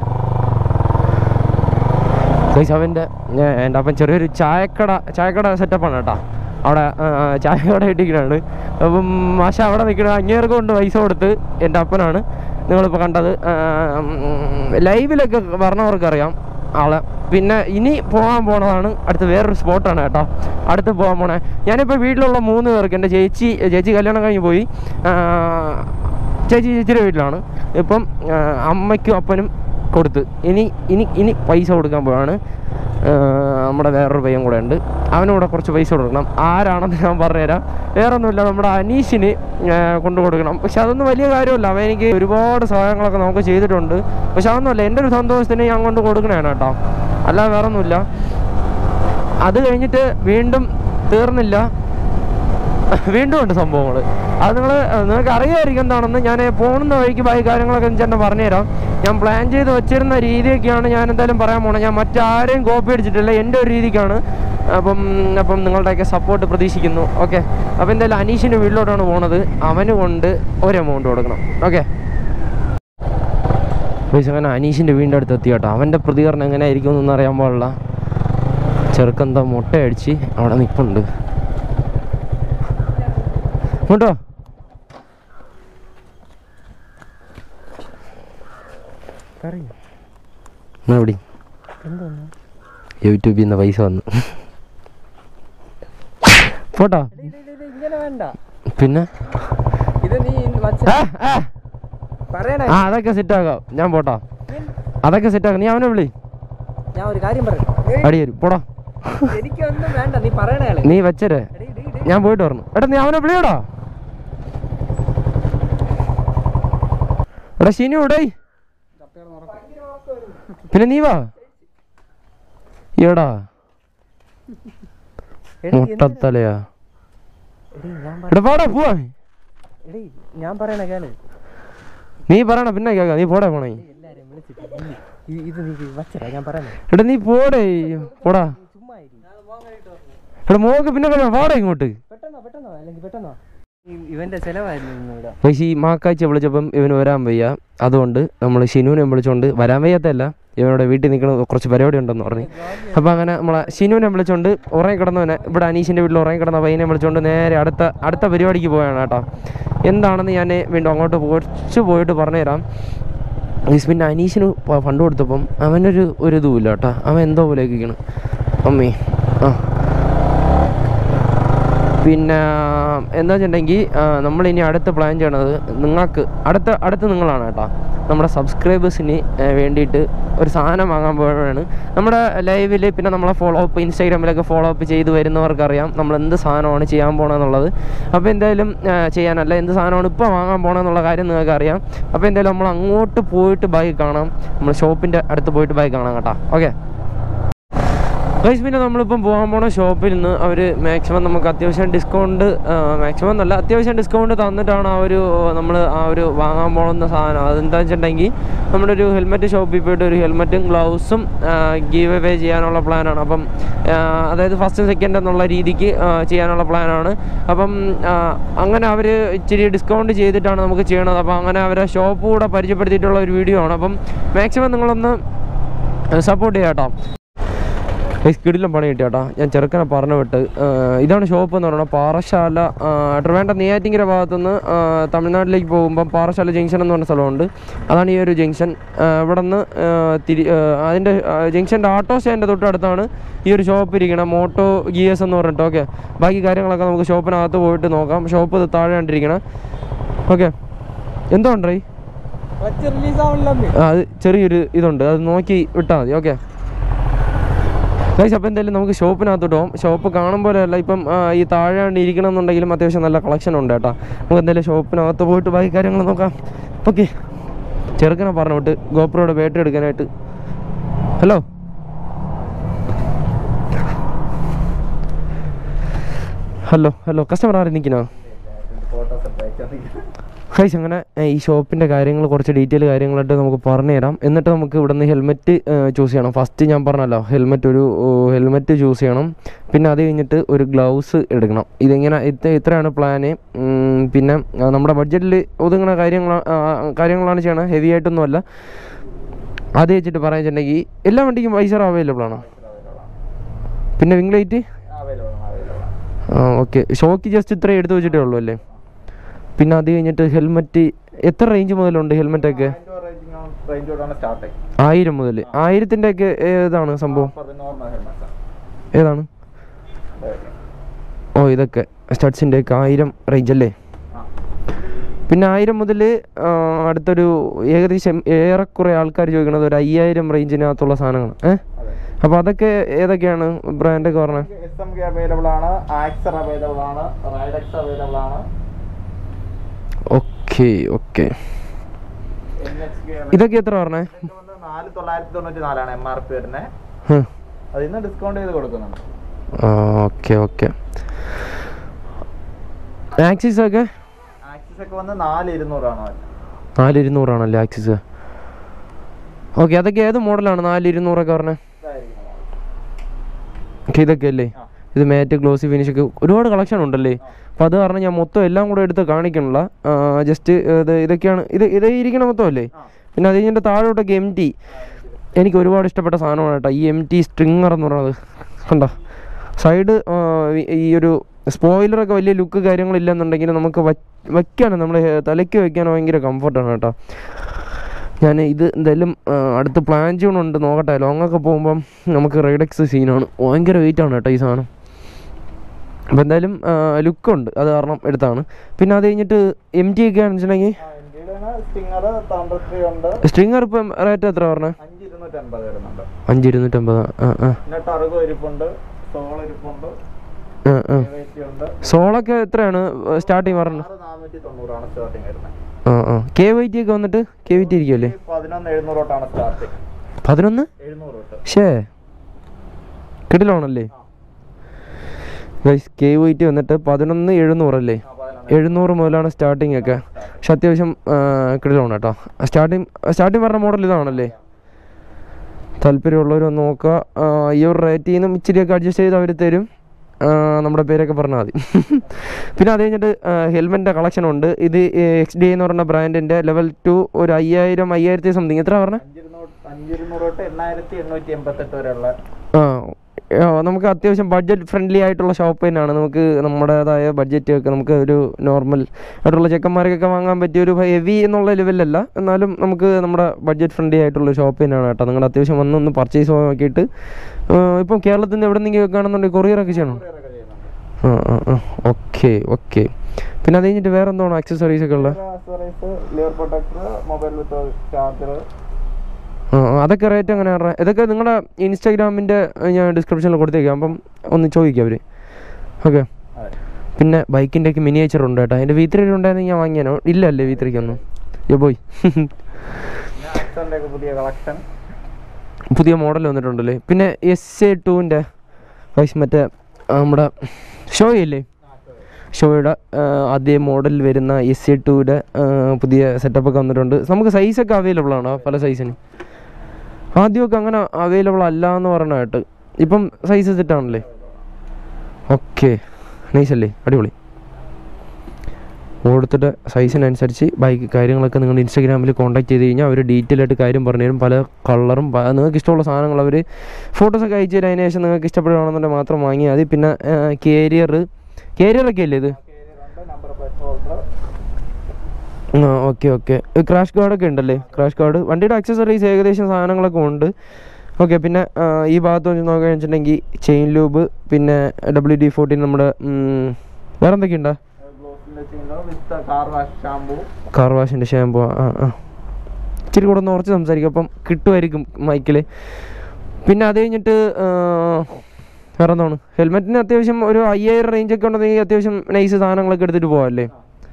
ഗൈസ് അവൻ്റെ എൻ്റെ അപ്പം ചെറിയൊരു ചായക്കട ചായക്കട സെറ്റപ്പാണ് കേട്ടോ അവിടെ ആ, ആ, ചായക്കട ഇട്ടിരിക്കുകയാണ് അപ്പം മാഷ അവിടെ നിൽക്കണ അങ്ങേർക്ക് കൊണ്ട് പൈസ കൊടുത്ത് എൻ്റെ അപ്പനാണ് നിങ്ങളിപ്പോൾ കണ്ടത് ആ, ഉം, ലൈവിലൊക്കെ പറഞ്ഞവർക്കറിയാം ആളെ പിന്നെ ഇനി പോകാൻ പോണതാണ് അടുത്ത് വേറൊരു സ്പോട്ടാണ് കേട്ടോ അടുത്ത് പോകാൻ പോണേ ഞാനിപ്പോൾ വീട്ടിലുള്ള മൂന്ന് പേർക്ക് എൻ്റെ ചേച്ചി ചേച്ചി കല്യാണം കഴിഞ്ഞ് പോയി ആ, ചേച്ചി ചേച്ചിയുടെ വീട്ടിലാണ് ഇപ്പം ആ, അമ്മയ്ക്കും അപ്പനും കൊടുത്ത് ഇനി ഇനി ഇനി പൈസ കൊടുക്കാൻ പോവാണ് ആ, നമ്മുടെ വേറൊരു പയ്യൻ കൂടെ ഉണ്ട് അവനൂടെ കുറച്ച് പൈസ കൊടുക്കണം ആരാണെന്ന് ഞാൻ പറഞ്ഞുതരാം വേറെ ഒന്നുമില്ല നമ്മുടെ അനീഷിന് ആ, കൊണ്ടു കൊടുക്കണം പക്ഷെ അതൊന്നും വലിയ കാര്യമല്ല അവൻ എനിക്ക് ഒരുപാട് സഹായങ്ങളൊക്കെ നമുക്ക് ചെയ്തിട്ടുണ്ട് പക്ഷെ അതൊന്നുമല്ല എൻ്റെ ഒരു സന്തോഷത്തിന് ഞാൻ കൊണ്ട് കൊടുക്കണതാണ് കേട്ടോ അല്ലാതെ വേറെ ഒന്നുമില്ല അത് കഴിഞ്ഞിട്ട് വീണ്ടും തീർന്നില്ല വീണ്ടും ഉണ്ട് സംഭവങ്ങൾ അത് നിങ്ങൾ നിങ്ങൾക്ക് അറിയാമായിരിക്കും എന്താണെന്ന് ഞാൻ പോകുന്ന വഴിക്ക് ബാക്കി കാര്യങ്ങളൊക്കെ ചേട്ടൻ പറഞ്ഞുതരാം ഞാൻ പ്ലാൻ ചെയ്ത് വെച്ചിരുന്ന രീതിയൊക്കെയാണ് ഞാൻ എന്തായാലും പറയാൻ പോണത് ഞാൻ മറ്റാരെയും കോപ്പി അടിച്ചിട്ടില്ല എൻ്റെ ഒരു രീതിക്കാണ് അപ്പം അപ്പം നിങ്ങളുടെയൊക്കെ സപ്പോർട്ട് പ്രതീക്ഷിക്കുന്നു ഓക്കെ അപ്പോൾ എന്തായാലും അനീഷിൻ്റെ വീട്ടിലോട്ടാണ് പോണത് അവന് കൊണ്ട് ഒരു എമൗണ്ട് കൊടുക്കണം ഓക്കെ പൈസ അങ്ങനെ അനീഷിൻ്റെ വീടിൻ്റെ അടുത്ത് എത്തി കേട്ടോ അവൻ്റെ പ്രതികരണം എങ്ങനെ ആയിരിക്കും എന്നൊന്നും അറിയാൻ പാടില്ല ചെറുക്കെന്താ മുട്ടയടിച്ച് അവിടെ നിൽപ്പുണ്ട് ഇങ്ങോട്ടോ എന്നാ എവിടെ യൂട്യൂബിൽ നിന്ന് പൈസ വന്നു പോട്ടോ ഇങ്ങനെ വേണ്ട പിന്നെ ഇത് നീ വച്ച ആ, ആ. പറയണേ ആ അതൊക്കെ സെറ്റ് ആക്കാം ഞാൻ പോട്ടോ അതൊക്കെ സെറ്റ് ആക്കാം നീ അവനെ വിളി ഞാൻ ഒരു കാര്യം പറയാം അടി തരും പോടാ എനിക്കൊന്നും വേണ്ട നീ പറയണേ ആള് നീ വെച്ചരെ എടീ, എടീ, എടീ. ഞാൻ പോയിട്ട് പറഞ്ഞു എടാ നീ അവനെ വിളിയോടാ എടാ ഷിനു എടേ പിന്നെ നീ വാ എടാ എടീ, എന്തിനാ? മുട്ടത്തലയാ എടീ, ഞാൻ പറ- എടാ പാടാ പോവാ എടീ, ഞാൻ പറയണ കേള് നീ പറയണ പിന്നെ കേൾക്കാം നീ പോടാ പോണേ എല്ലാരും വിളിച്ചിട്ട് നീ ഈ- ഇത് നീ വച്ചടാ ഞാൻ പറയണേ എടാ നീ പോടേ പോടാ നീ ചുമ്മാ ഇരി. എടാ മോക്ക് പിന്നെ കളയാ പാടാ ഇങ്ങോട്ട് പെട്ടെന്നോ പെട്ടെന്നോ അല്ലെങ്കിൽ പെട്ടെന്നോ ഈ- ഇവന്റെ ചെലവായിരുന്നു ഇന്നിവിടെ പക്ഷേ ഈ മാക്കാഴ്ച വിളിച്ചപ്പം ഇവന് വരാൻ വയ്യ അതുകൊണ്ട് നമ്മൾ ഷിനുവിനെ വിളിച്ചോണ്ട് വരാൻ വയ്യാത്തല്ല ഇവനോട് വീട്ടിൽ നിൽക്കണ കുറച്ച് പരിപാടി ഉണ്ടെന്ന് പറഞ്ഞു അപ്പോൾ അങ്ങനെ നമ്മളെ ഷിനുവിനെ വിളിച്ചോണ്ട് ഉറങ്ങി കിടന്നവനെ ഇവിടെ അനീഷിൻ്റെ വീട്ടിൽ ഉറങ്ങി കിടന്ന പയ്യനെ വിളിച്ചോണ്ട് നേരെ അടുത്ത അടുത്ത പരിപാടിക്ക് പോയാണ് കേട്ടോ എന്താണെന്ന് ഞാൻ വീണ്ടും അങ്ങോട്ട് കുറച്ച് പോയിട്ട് പറഞ്ഞുതരാം മീൻസ് പിന്നെ അനീഷിന് പ- ഫണ്ട് കൊടുത്തപ്പം അവനൊരു ഒരു ഇതുമില്ല കേട്ടോ അവൻ എന്തോ പോലെ ഇരിക്കണം അമ്മേ ആ പിന്നെ എന്താ വെച്ചിട്ടുണ്ടെങ്കിൽ നമ്മളിനി അടുത്ത പ്ലാൻ ചെയ്യണത് നിങ്ങൾക്ക് അടുത്ത അടുത്ത നിങ്ങളാണ് കേട്ടോ നമ്മുടെ സബ്സ്ക്രൈബേഴ്സിന് വേണ്ടിയിട്ട് ഒരു സാധനം വാങ്ങാൻ പോവുകയാണ് നമ്മുടെ ലൈവിൽ പിന്നെ നമ്മളെ ഫോളോ അപ്പ് ഇൻസ്റ്റാഗ്രാമിലൊക്കെ ഫോളോ അപ്പ് ചെയ്ത് വരുന്നവർക്കറിയാം നമ്മൾ എന്ത് സാധനമാണ് ചെയ്യാൻ പോകണമെന്നുള്ളത് അപ്പോൾ എന്തായാലും ആ, ചെയ്യാനല്ല എന്ത് സാധനമാണ് ഇപ്പോൾ വാങ്ങാൻ പോകണമെന്നുള്ള കാര്യം നിങ്ങൾക്ക് അറിയാം അപ്പോൾ എന്തായാലും നമ്മൾ അങ്ങോട്ട് പോയിട്ട് ബൈക്ക് കാണാം നമ്മൾ ഷോപ്പിൻ്റെ അടുത്ത് പോയിട്ട് ബൈക്ക് കാണാം കേട്ടോ ഓക്കെ ഗൈസ് പിന്നെ നമ്മളിപ്പം പോകാൻ പോണ ഷോപ്പിൽ നിന്ന് അവർ മാക്സിമം നമുക്ക് അത്യാവശ്യം ഡിസ്കൗണ്ട് മാക്സിമം എന്നല്ല അത്യാവശ്യം ഡിസ്കൗണ്ട് തന്നിട്ടാണ് ആ ഒരു നമ്മൾ ആ ഒരു വാങ്ങാൻ പോകുന്ന സാധനം അതെന്താ വെച്ചിട്ടുണ്ടെങ്കിൽ നമ്മുടെ ഒരു ഹെൽമെറ്റ് ഷോപ്പിൽ പോയിട്ട് ഒരു ഹെൽമെറ്റും ഗ്ലൗസും ഗീവ് അവേ ചെയ്യാനുള്ള പ്ലാനാണ് അപ്പം ആ, അതായത് ഫസ്റ്റ് സെക്കൻഡ് എന്നുള്ള രീതിക്ക് ആ, ചെയ്യാനുള്ള പ്ലാനാണ് അപ്പം ആ, അങ്ങനെ അവർ ഇച്ചിരി ഡിസ്കൗണ്ട് ചെയ്തിട്ടാണ് നമുക്ക് ചെയ്യണത് അപ്പം അങ്ങനെ അവരെ ഷോപ്പ് കൂടെ പരിചയപ്പെടുത്തിയിട്ടുള്ള ഒരു വീഡിയോ ആണ് അപ്പം മാക്സിമം നിങ്ങളൊന്ന് സപ്പോർട്ട് ചെയ്യാം കേട്ടോ കിടിലം പണി കിട്ടി കേട്ടോ ഞാൻ ചെറുക്കനെ പറഞ്ഞു വിട്ട് ആ, ഇതാണ് ഷോപ്പ് എന്ന് പറയുന്നത് പാറശാല ആ, ട്രിവാൻഡ്രം നെയ്യാറ്റിങ്കര ഭാഗത്തുനിന്ന് ആ, തമിഴ്നാട്ടിലേക്ക് പോകുമ്പം പാറശാല ജംഗ്ഷൻ എന്ന് പറഞ്ഞ സ്ഥലമുണ്ട് അതാണ് ഈ ഒരു ജംഗ്ഷൻ ആ, ഇവിടെ നിന്ന് ആ, തിരി ആ, അതിൻ്റെ ജംഗ്ഷൻ്റെ ഓട്ടോ സ്റ്റാൻഡ് തൊട്ടടുത്താണ് ഈ ഒരു ഷോപ്പ് ഇരിക്കണം മോട്ടോ ഗി എസ് എന്ന് പറഞ്ഞിട്ട് ഓക്കെ ബാക്കി കാര്യങ്ങളൊക്കെ നമുക്ക് ഷോപ്പിനകത്ത് പോയിട്ട് നോക്കാം ഷോപ്പ് ഇത് താഴെ കണ്ടിരിക്കണം ഓക്കെ എന്തോ ഉണ്ടേ വച്ച് റിലീസ് ആവണില്ലെന്ന് അത് ചെറിയൊരു ഇതുണ്ട് അത് നോക്കി വിട്ടാൽ മതി ഓക്കെ ഗൈസ് അപ്പോൾ എന്തായാലും നമുക്ക് ഷോപ്പിനകത്തോട്ട് പോകാം ഷോപ്പ് കാണും പോലെയല്ല ഇപ്പം ആ, ഈ താഴെ ഇരിക്കണം എന്നുണ്ടെങ്കിലും അത്യാവശ്യം നല്ല കളക്ഷൻ ഉണ്ട് കേട്ടോ നമുക്ക് എന്തായാലും ഷോപ്പിനകത്ത് പോയിട്ട് ബാക്കി കാര്യങ്ങൾ നോക്കാം ഓക്കെ ചെറുക്കനെ പറഞ്ഞു വിട്ട് ഗോപ്രോയുടെ ബാറ്ററി എടുക്കാനായിട്ട് ഹലോ ഹലോ ഹലോ കസ്റ്റമർ ആരും നിൽക്കണോ ഹൈസ് അങ്ങനെ ഏ, ഈ ഷോപ്പിൻ്റെ കാര്യങ്ങൾ കുറച്ച് ഡീറ്റെയിൽ കാര്യങ്ങളായിട്ട് നമുക്ക് പറഞ്ഞു തരാം എന്നിട്ട് നമുക്ക് ഇവിടെ നിന്ന് ഹെൽമെറ്റ് ചൂസ് ചെയ്യണം ഫസ്റ്റ് ഞാൻ പറഞ്ഞല്ലോ ഹെൽമെറ്റ് ഒരു ഹെൽമെറ്റ് ചൂസ് ചെയ്യണം പിന്നെ അത് കഴിഞ്ഞിട്ട് ഒരു ഗ്ലൗസ് എടുക്കണം ഇതിങ്ങനെ ഇത് ഇത്രയാണ് പ്ലാന് പിന്നെ ആ, നമ്മുടെ ബഡ്ജറ്റിൽ ഒതുങ്ങുന്ന കാര്യങ്ങൾ കാര്യങ്ങളാണ് ചെയ്യണത് ഹെവി ആയിട്ടൊന്നുമല്ല അത് വെച്ചിട്ട് പറയാൻ വെച്ചിട്ടുണ്ടെങ്കിൽ എല്ലാ വണ്ടിക്കും വൈസർ അവൈലബിൾ ആണോ പിന്നെ വിങ് ലൈറ്റ് ആ ഓക്കെ ഷോക്ക് ജസ്റ്റ് ഇത്രയും എടുത്ത് വെച്ചിട്ടേ ഉള്ളൂ അല്ലേ പിന്നെ അത് കഴിഞ്ഞിട്ട് ഹെൽമെറ്റ് എത്ര റേഞ്ച് മുതലുണ്ട് ഹെൽമെറ്റ് ഒക്കെ ആയിരം മുതൽ ആയിരത്തിൻ്റെ ഒക്കെ ഏതാണ് സംഭവം ഏതാണ് ഓ ഇതൊക്കെ സ്റ്റഡ്സിൻ്റെ ഒക്കെ ആയിരം റേഞ്ച് അല്ലേ പിന്നെ ആയിരം മുതൽ അടുത്തൊരു ഏകദേശം ഏറെക്കുറെ ആൾക്കാർ ചോദിക്കണത് ഒരു അയ്യായിരം റേഞ്ചിനകത്തുള്ള സാധനങ്ങൾ ഏഹ് അപ്പോൾ അതൊക്കെ ഏതൊക്കെയാണ് ബ്രാൻഡൊക്കെ പറഞ്ഞത് എസ് എം കെ അവൈലബിൾ ആണ് ആക്സർ അവൈലബിൾ ആണ് റൈഡക്സ് അവൈലബിൾ ആണ് okay okay N H K ഇതൊക്കെ എത്ര പറഞ്ഞേ വന്ന് നാല് തൊള്ളായിരത്തി തൊണ്ണൂറ്റി നാലാണ് എം ആർ പി വരുന്നത് ഹ്. അതിൽ നിന്ന് ഡിസ്കൗണ്ട് ചെയ്ത് കൊടുക്കുന്നുണ്ട് ഓക്കെ ഓക്കെ ആക്സിസ് ഒക്കെ ആക്സിസ് ഒക്കെ വന്ന് നാല് ഇരുന്നൂറാണ് വരുന്നത് നാല് ഇരുന്നൂറാണല്ലേ ആക്സിസ് ഓക്കെ അതൊക്കെ ഏത് മോഡലാണ് നാല് ഇരുന്നൂറൊക്കെ പറഞ്ഞത് ഇതായിരിക്കും ഓക്കെ ഇതൊക്കെ അല്ലേ ആ. ഇത് മാറ്റ് ഗ്ലോസി ഫിനിഷ് ഒക്കെ ഒരുപാട് കളക്ഷൻ ഉണ്ടല്ലേ അപ്പോൾ അത് കാരണം ഞാൻ മൊത്തം എല്ലാം കൂടെ എടുത്ത് കാണിക്കണില്ല ജസ്റ്റ് ഇത് ഇതൊക്കെയാണ് ഇത് ഇത് ഇരിക്കണ മൊത്തം അല്ലേ ആ. പിന്നെ അത് കഴിഞ്ഞിട്ട് താഴോട്ടൊക്കെ എം ടി എനിക്ക് ഒരുപാട് ഇഷ്ടപ്പെട്ട സാധനമാണ് കേട്ടോ ഈ എം ടി സ്ട്രിങ്ങർ എന്ന് പറയുന്നത് കണ്ടോ സൈഡ് ഈ ഒരു സ്പോയിലറൊക്കെ വലിയ ലുക്ക് കാര്യങ്ങളില്ലെന്നുണ്ടെങ്കിൽ നമുക്ക് വയ്ക്കാനും നമ്മൾ തലയ്ക്ക് വയ്ക്കാൻ ഭയങ്കര കംഫർട്ടാണ് കേട്ടോ ഞാൻ ഇത് എന്തായാലും ആ, അടുത്ത് പ്ലാൻ ചെയ്യണുണ്ട് നോക്കട്ടെ ലോങ്ങൊക്കെ പോകുമ്പം നമുക്ക് റൈഡക്സ് സീനാണ് ഭയങ്കര വെയിറ്റ് ആണ് കേട്ടോ ഈ സാധനം അപ്പോൾ എന്തായാലും ലുക്കുണ്ട് അത് കാരണം എടുത്താണ് പിന്നെ അത് കഴിഞ്ഞിട്ട് എം ടി ഒക്കെ ആണെന്ന് വെച്ചിട്ടുണ്ടെങ്കിൽ സ്റ്റിങ്ങർ തൗണ്ടർ ത്രീ ഉണ്ട് സ്ട്രിങ്ങർ ഇപ്പം റേറ്റ് എത്ര പറഞ്ഞത് അഞ്ച് ഇരുന്നൂറ്റി അൻപത് വരുന്നുണ്ട് അഞ്ച് ഇരുന്നൂറ്റമ്പത് ആ ആ പിന്നെ ടർഗോ ഇരിപ്പുണ്ട് സോൾ ഇരിപ്പുണ്ട് ആ ആ KYT ഉണ്ട് സോളൊക്കെ എത്രയാണ് സ്റ്റാർട്ടിങ് പറഞ്ഞത് ആറ് നാനൂറ്റി തൊണ്ണൂറാണ് സ്റ്റാർട്ടിങ് വരുന്നത് ആ ആ കെ വൈ ടി ഒക്കെ വന്നിട്ട് കെ വൈ ടി ഇരിക്കുമല്ലേ ഈ പതിനൊന്ന് എഴുന്നൂറ് തൊട്ടാണ് സ്റ്റാർട്ടിങ് പതിനൊന്ന് എഴുന്നൂറ് തൊട്ട് ഷേ കിടിലാണല്ലേ ഗൈസ് കെ വൈ ടി വന്നിട്ട് പതിനൊന്ന് എഴുന്നൂറല്ലേ ആ പതിനൊന്ന് എഴുന്നൂറ് മുതലാണ് സ്റ്റാർട്ടിങ് ഒക്കെ പക്ഷെ അത്യാവശ്യം കിടിലാണ് കേട്ടോ സ്റ്റാർട്ടിങ് സ്റ്റാർട്ടിങ് പറഞ്ഞ മോഡൽ ഇതാണല്ലേ താല്പര്യമുള്ളവർ ഒന്ന് നോക്കുക ആ, ഈ ഒരു റേറ്റിൽ നിന്നും ഇച്ചിരിയൊക്കെ അഡ്ജസ്റ്റ് ചെയ്ത് അവർ തരും ആ, നമ്മുടെ പേരൊക്കെ പറഞ്ഞാൽ മതി പിന്നെ അത് കഴിഞ്ഞിട്ട് ഹെൽമെറ്റിൻ്റെ കളക്ഷൻ ഉണ്ട് ഇത് എക്സ് ഡി എന്ന് പറഞ്ഞ ബ്രാൻഡിൻ്റെ ലെവൽ ടു ഒരു അയ്യായിരം അയ്യായിരത്തി സംതിങ് എത്ര പറഞ്ഞത് അഞ്ചിരുന്നൂറ് അഞ്ചിരുന്നൂറ് തൊട്ട് എണ്ണായിരത്തി എണ്ണൂറ്റി എൺപത്തെട്ട് വരെയുള്ള ആ ആ, നമുക്ക് അത്യാവശ്യം ബഡ്ജറ്റ് ഫ്രണ്ട്ലി ആയിട്ടുള്ള ഷോപ്പ് തന്നെയാണ് നമുക്ക് നമ്മുടേതായ ബഡ്ജറ്റ് ഒക്കെ നമുക്ക് ഒരു നോർമൽ ആയിട്ടുള്ള ചെക്കന്മാർക്കൊക്കെ വാങ്ങാൻ പറ്റിയ ഒരു ഹെവി എന്നുള്ള ലെവലല്ല എന്നാലും നമുക്ക് നമ്മുടെ ബഡ്ജറ്റ് ഫ്രണ്ട്ലി ആയിട്ടുള്ള ഷോപ്പ് തന്നെയാണ് കേട്ടോ നിങ്ങൾ അത്യാവശ്യം വന്ന് ഒന്ന് പർച്ചേസ് നോക്കിയിട്ട് ആ, ഇപ്പം കേരളത്തിൽ നിന്ന് എവിടെ നിന്നെങ്കിലും കാണുന്നുണ്ടെങ്കിൽ കൊറിയറൊക്കെ ചെയ്യണം കൊറിയറൊക്കെ ചെയ്യുന്നുണ്ട് ആ ആ ആ ഓക്കെ ഓക്കെ പിന്നെ അത് കഴിഞ്ഞിട്ട് വേറെ എന്താണ് ആക്സസറീസ് ഒക്കെ ഉള്ളത് ആക്സറീസ് ലിയർ പ്രൊട്ടക്ടർ മൊബൈൽ വിത്ത് ചാർജർ ആ ആ, അതൊക്കെ റേറ്റ് എങ്ങനെയാണ് പറഞ്ഞത് ഇതൊക്കെ നിങ്ങളുടെ ഇൻസ്റ്റാഗ്രാമിൻ്റെ ഞാൻ ഡിസ്ക്രിപ്ഷനിൽ കൊടുത്തേക്കാം അപ്പം ഒന്ന് ചോദിക്കാം അവർ ഓക്കെ അതെ പിന്നെ ബൈക്കിൻ്റെ ഒക്കെ മിനിയേച്ചർ ഉണ്ട് കേട്ടോ അതിൻ്റെ വി ത്രീ ഉണ്ടായിരുന്നെങ്കിൽ ഞാൻ വാങ്ങിയാനോ ഇല്ല അല്ലേ വി ത്രീക്കൊന്നും യോ പോയി പിന്നെ ആക്സറിന്റെ ഒക്കെ പുതിയ കളക്ഷൻ പുതിയ മോഡൽ വന്നിട്ടുണ്ടല്ലേ പിന്നെ എസ് എ ടുവിൻ്റെ വൈസ് മറ്റേ ആ, നമ്മുടെ ഷോയില്ലേ ഷോയുടെ അതേ മോഡൽ വരുന്ന എസ് എ ടുയുടെ പുതിയ സെറ്റപ്പ് ഒക്കെ വന്നിട്ടുണ്ട് നമുക്ക് സൈസൊക്കെ അവൈലബിൾ ആണോ പല സൈസിന് ആദ്യമൊക്കെ അങ്ങനെ അവൈലബിൾ അല്ല എന്ന് പറഞ്ഞായിട്ട് ഇപ്പം സൈസ് സെറ്റാണല്ലേ ഓക്കെ നൈസല്ലേ അടിപൊളി ഓടുത്തിട്ട് സൈസിനനുസരിച്ച് ബൈക്ക് കാര്യങ്ങളൊക്കെ നിങ്ങൾ ഇൻസ്റ്റാഗ്രാമിൽ കോൺടാക്ട് ചെയ്ത് കഴിഞ്ഞാൽ അവർ ഡീറ്റെയിൽ ആയിട്ട് കാര്യം പറഞ്ഞു തരും പല കളറും പ- നിങ്ങൾക്ക് ഇഷ്ടമുള്ള സാധനങ്ങൾ അവർ ഫോട്ടോസൊക്കെ അയച്ചു തരും അതിന് ശേഷം നിങ്ങൾക്ക് ഇഷ്ടപ്പെടുകയാണെന്നുണ്ടെങ്കിൽ മാത്രം വാങ്ങിയാൽ മതി പിന്നെ കേരിയർ കേരിയറൊക്കെ അല്ലേ ഇത് നമ്പർ പ്ലേറ്റ് ഹോൾഡർ ആ ഓക്കെ ഓക്കെ ക്രാഷ് ഗാർഡൊക്കെ ഉണ്ടല്ലേ ക്രാഷ് ഗാർഡ് വണ്ടിയുടെ അക്സസറീസ് ഏകദേശം സാധനങ്ങളൊക്കെ ഉണ്ട് ഓക്കെ പിന്നെ ആ, ഈ ഭാഗത്ത് വെച്ച് നോക്കുകയാണെന്ന് വെച്ചിട്ടുണ്ടെങ്കിൽ ചെയിൻ ലൂബ് പിന്നെ ഡബ്ല്യു ഡി ഫോർട്ടീൻ നമ്മുടെ ഉം, വേറെ എന്തൊക്കെയുണ്ടോ ഗ്ലോസിന്റെ ചെയ്യുന്നത് with car wash shampoo car വാഷിൻ്റെ ഷാമ്പു ആ ആ ഇച്ചിരി കൂടെ ഒന്ന് ഉറച്ച് സംസാരിക്കും അപ്പം കിട്ടുമായിരിക്കും മൈക്കിൽ പിന്നെ അത് കഴിഞ്ഞിട്ട് ആ, വേറെ എന്താണ് ഹെൽമെറ്റിന് അത്യാവശ്യം ഒരു അയ്യായിരം റേഞ്ചൊക്കെ ഉണ്ടെങ്കിൽ അത്യാവശ്യം നൈസ് സാധനങ്ങളൊക്കെ എടുത്തിട്ട് പോകാമല്ലേ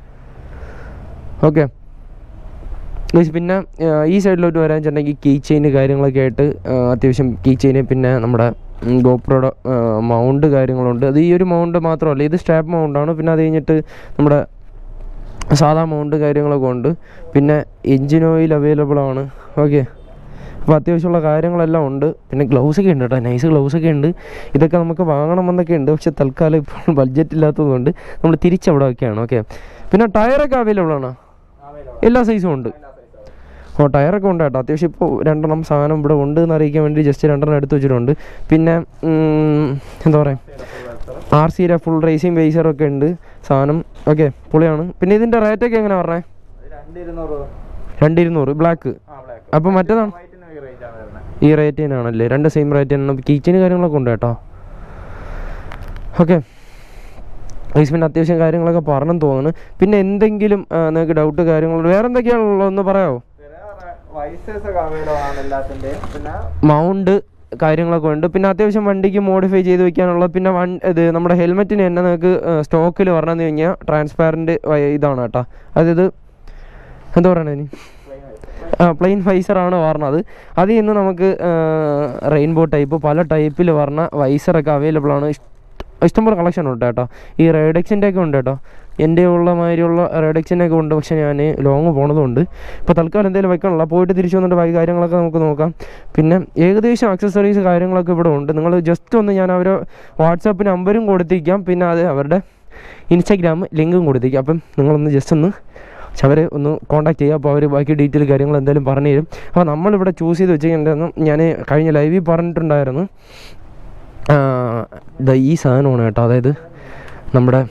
ഓക്കെ പിന്നെ ആ, ഈ സൈഡിലോട്ട് വരാൻ വെച്ചിട്ടുണ്ടെങ്കിൽ കീ ചെയിൻ കാര്യങ്ങളൊക്കെ ആയിട്ട് ആ, അത്യാവശ്യം കീ ചെയിന് പിന്നെ നമ്മുടെ ഗോപ്രോയുടെ മൗണ്ട് കാര്യങ്ങളുണ്ട് അത് ഈ ഒരു മൗണ്ട് മാത്രമല്ല ഇത് സ്ട്രാപ്പ് മൗണ്ടാണ് പിന്നെ അത് കഴിഞ്ഞിട്ട് നമ്മുടെ സാധാ മൗണ്ട് കാര്യങ്ങളൊക്കെ ഉണ്ട് പിന്നെ എൻജിൻ ഓയിൽ അവൈലബിൾ ആണ് ഓക്കെ അപ്പോൾ അത്യാവശ്യമുള്ള കാര്യങ്ങളെല്ലാം ഉണ്ട് പിന്നെ ഗ്ലൗസ് ഒക്കെ ഉണ്ട് കേട്ടോ നൈസ് ഗ്ലൗസ് ഒക്കെ ഉണ്ട് ഇതൊക്കെ നമുക്ക് വാങ്ങണമെന്നൊക്കെ ഉണ്ട് പക്ഷെ തൽക്കാലം ഇപ്പോൾ ബഡ്ജറ്റ് ഇല്ലാത്തതുകൊണ്ട് നമ്മൾ തിരിച്ചവിടെ ഒക്കെയാണ് ഓക്കെ പിന്നെ ടയറൊക്കെ അവൈലബിൾ ആണ് എല്ലാ സൈസും ഉണ്ട് ഓ ടയറൊക്കെ ഉണ്ട് കേട്ടോ അത്യാവശ്യം ഇപ്പോൾ രണ്ടെണ്ണം സാധനം ഇവിടെ ഉണ്ട് എന്ന് അറിയിക്കാൻ വേണ്ടി ജസ്റ്റ് രണ്ടെണ്ണം എടുത്ത് വെച്ചിട്ടുണ്ട് പിന്നെ ഉം, എന്താ പറയുക ആർ സിയുടെ ഫുൾ റേസിംഗ് ബേസറൊക്കെ ഉണ്ട് സാധനം ഓക്കെ പൊളിയാണ് പിന്നെ ഇതിൻ്റെ റേറ്റൊക്കെ എങ്ങനെ പറഞ്ഞേ രണ്ട് ഇരുന്നൂറ് രണ്ട് ഇരുന്നൂറ് ബ്ലാക്ക് ആ ബ്ലാക്ക് അപ്പോൾ മറ്റേതാണ് വൈറ്റിന് ഈ റേഞ്ച് ആണ് വരുന്നത് ഈ റേറ്റ് തന്നെയാണല്ലേ രണ്ട് സെയിം റേറ്റ് തന്നെ കിച്ചന് കാര്യങ്ങളൊക്കെ ഉണ്ട് കേട്ടോ ഓക്കെ പിന്നെ അത്യാവശ്യം കാര്യങ്ങളൊക്കെ പറഞ്ഞെന്ന് തോന്നുന്നു പിന്നെ എന്തെങ്കിലും ആ, നിങ്ങൾക്ക് ഡൗട്ട് കാര്യങ്ങൾ വേറെ എന്തൊക്കെയാണുള്ളത് ഒന്ന് പറയാമോ വൈസസ് ഒക്കെ അവൈലബിൾ ആണ് എല്ലാത്തിന്റെയും പിന്നെ മൗണ്ട് കാര്യങ്ങളൊക്കെ ഉണ്ട് പിന്നെ അത്യാവശ്യം വണ്ടിക്ക് മോഡിഫൈ ചെയ്ത് വെക്കാനുള്ള പിന്നെ വൺ ഇത് നമ്മുടെ ഹെൽമെറ്റിന് തന്നെ നിങ്ങൾക്ക് സ്റ്റോക്കിൽ പറഞ്ഞെന്ന് കഴിഞ്ഞാൽ ട്രാൻസ്പാരൻറ്റ് ഇതാണ് കേട്ടോ അതായത് എന്താ പറയണത് ഇനി ആ പ്ലെയിൻ ഫൈസറാണ് പറഞ്ഞത് അതിൽ നിന്ന് നമുക്ക് റെയിൻബോ ടൈപ്പ് പല ടൈപ്പിൽ പറഞ്ഞ വൈസറൊക്കെ അവൈലബിൾ ആണ് ഇഷ്ട- ഇഷ്ടംപോലെ കളക്ഷൻ ഉണ്ട് കേട്ടോ ഈ റൈഡക്സിൻ്റെ ഒക്കെ ഉണ്ട് കേട്ടോ എൻ്റെ ഉള്ള മാതിരിയുള്ള റൈഡക്സിൻ്റെ ഒക്കെ ഉണ്ട് പക്ഷേ ഞാൻ ലോങ് പോണതുകൊണ്ട് ഇപ്പോൾ തൽക്കാലം എന്തെങ്കിലും വെക്കണമല്ല പോയിട്ട് തിരിച്ചു വന്നിട്ട് ബാക്കി കാര്യങ്ങളൊക്കെ നമുക്ക് നോക്കാം പിന്നെ ഏകദേശം അക്സസറീസ് കാര്യങ്ങളൊക്കെ ഇവിടെ ഉണ്ട് നിങ്ങൾ ജസ്റ്റ് ഒന്ന് ഞാൻ അവർ വാട്സാപ്പ് നമ്പരും കൊടുത്തിരിക്കാം പിന്നെ അത് അവരുടെ ഇൻസ്റ്റാഗ്രാം ലിങ്കും കൊടുത്തിരിക്കാം അപ്പം നിങ്ങളൊന്ന് ജസ്റ്റ് ഒന്ന് അവരെ ഒന്ന് കോൺടാക്ട് ചെയ്യുക അപ്പോൾ അവർ ബാക്കി ഡീറ്റെയിൽ കാര്യങ്ങൾ എന്തായാലും പറഞ്ഞു തരും അപ്പോൾ നമ്മളിവിടെ ചൂസ് ചെയ്ത് വെച്ചിട്ടുണ്ടെന്ന് ഞാൻ കഴിഞ്ഞ ലൈവിൽ പറഞ്ഞിട്ടുണ്ടായിരുന്നു ആ, ദാ ഈ സാധനമാണ് കേട്ടോ അതായത് നമ്മുടെ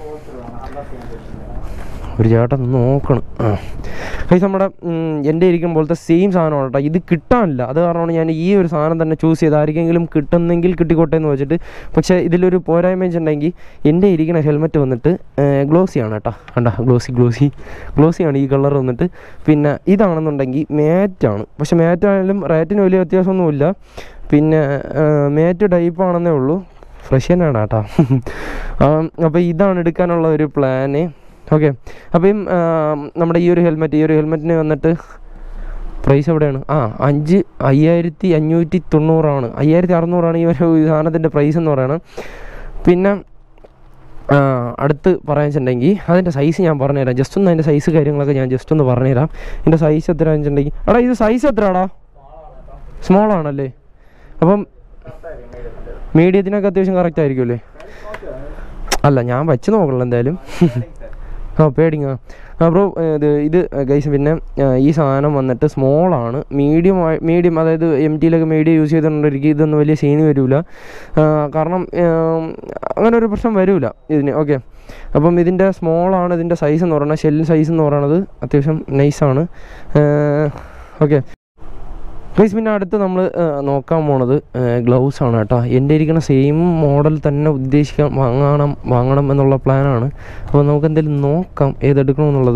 ഒരു ചേട്ടൻ നോക്കണം ആ കൈസ് നമ്മുടെ ഉം, എൻ്റെ ഇരിക്കും പോലത്തെ സെയിം സാധനമാണ് കേട്ടോ ഇത് കിട്ടാനില്ല അത് കാരണമാണ് ഞാൻ ഈ ഒരു സാധനം തന്നെ ചൂസ് ചെയ്ത് ആർക്കെങ്കിലും കിട്ടുന്നെങ്കിൽ കിട്ടിക്കോട്ടെ എന്ന് വെച്ചിട്ട് പക്ഷേ ഇതിലൊരു പോരായ്മ വെച്ചിട്ടുണ്ടെങ്കിൽ എൻ്റെ ഇരിക്കുന്ന ഹെൽമെറ്റ് വന്നിട്ട് ഗ്ലോസിയാണ് കേട്ടോ കണ്ട ഗ്ലോസി ഗ്ലോസി ഗ്ലോസിയാണ് ഈ കളർ വന്നിട്ട് പിന്നെ ഇതാണെന്നുണ്ടെങ്കിൽ മാറ്റാണ് പക്ഷെ മാറ്റായാലും റേറ്റിന് വലിയ വ്യത്യാസമൊന്നുമില്ല പിന്നെ മാറ്റ് ടൈപ്പ് ആണെന്നേ ഉള്ളൂ റഷ്യനാണ് കേട്ടോ അപ്പോൾ ഇതാണ് എടുക്കാനുള്ള ഒരു പ്ലാന് ഓക്കെ അപ്പം ആ, നമ്മുടെ ഈ ഒരു ഹെൽമെറ്റ് ഈ ഒരു ഹെൽമെറ്റിന് വന്നിട്ട് പ്രൈസ് എവിടെയാണ് ആ അഞ്ച് അയ്യായിരത്തി അഞ്ഞൂറ്റി തൊണ്ണൂറാണ് അയ്യായിരത്തി അറുന്നൂറാണ് ഈ ഒരു സാധനത്തിൻ്റെ പ്രൈസ് എന്ന് പറയുന്നത് പിന്നെ ആ, അടുത്ത് പറയാൻ വെച്ചിട്ടുണ്ടെങ്കിൽ അതിൻ്റെ സൈസ് ഞാൻ പറഞ്ഞുതരാം ജസ്റ്റ് ഒന്ന് അതിൻ്റെ സൈസ് കാര്യങ്ങളൊക്കെ ഞാൻ ജസ്റ്റ് ഒന്ന് പറഞ്ഞുതരാം ഇതിൻ്റെ സൈസ് എത്ര വെച്ചിട്ടുണ്ടെങ്കിൽ എടാ ഇത് സൈസ് എത്രയാടാ സ്മോൾ ആണല്ലേ അപ്പം മീഡിയത്തിനൊക്കെ അത്യാവശ്യം കറക്റ്റ് ആയിരിക്കുമല്ലേ അല്ല ഞാൻ വെച്ച് നോക്കണല്ലോ എന്തായാലും ആ പേടിങ്ങ ആ ബ്രോ ഇത് ഇത് ഗൈസ് പിന്നെ ആ, ഈ സാധനം വന്നിട്ട് സ്മോൾ ആണ് മീഡിയം മീഡിയം അതായത് എം ടിയിലൊക്കെ മീഡിയം യൂസ് ചെയ്തുകൊണ്ടിരിക്കും ഇതൊന്നും വലിയ സീന് വരില്ല കാരണം ആ, അങ്ങനെ ഒരു പ്രശ്നം വരില്ല ഇതിന് ഓക്കെ അപ്പം ഇതിൻ്റെ സ്മോൾ ആണ് ഇതിൻ്റെ സൈസ് എന്ന് പറയുന്നത് ഷെൽ സൈസ് എന്ന് പറയുന്നത് അത്യാവശ്യം നൈസാണ് ഓക്കെ ഗൈസ് പിന്നെ അടുത്ത് നമ്മൾ നോക്കാൻ പോണത് ഗ്ലൗസ് ആണ് കേട്ടോ എൻ്റെ ഇരിക്കുന്ന സെയിം മോഡൽ തന്നെ ഉദ്ദേശിക്കാൻ വാങ്ങണം വാങ്ങണം എന്നുള്ള പ്ലാനാണ് അപ്പോൾ നമുക്ക് എന്തെങ്കിലും നോക്കാം ഏതെടുക്കണമെന്നുള്ളത്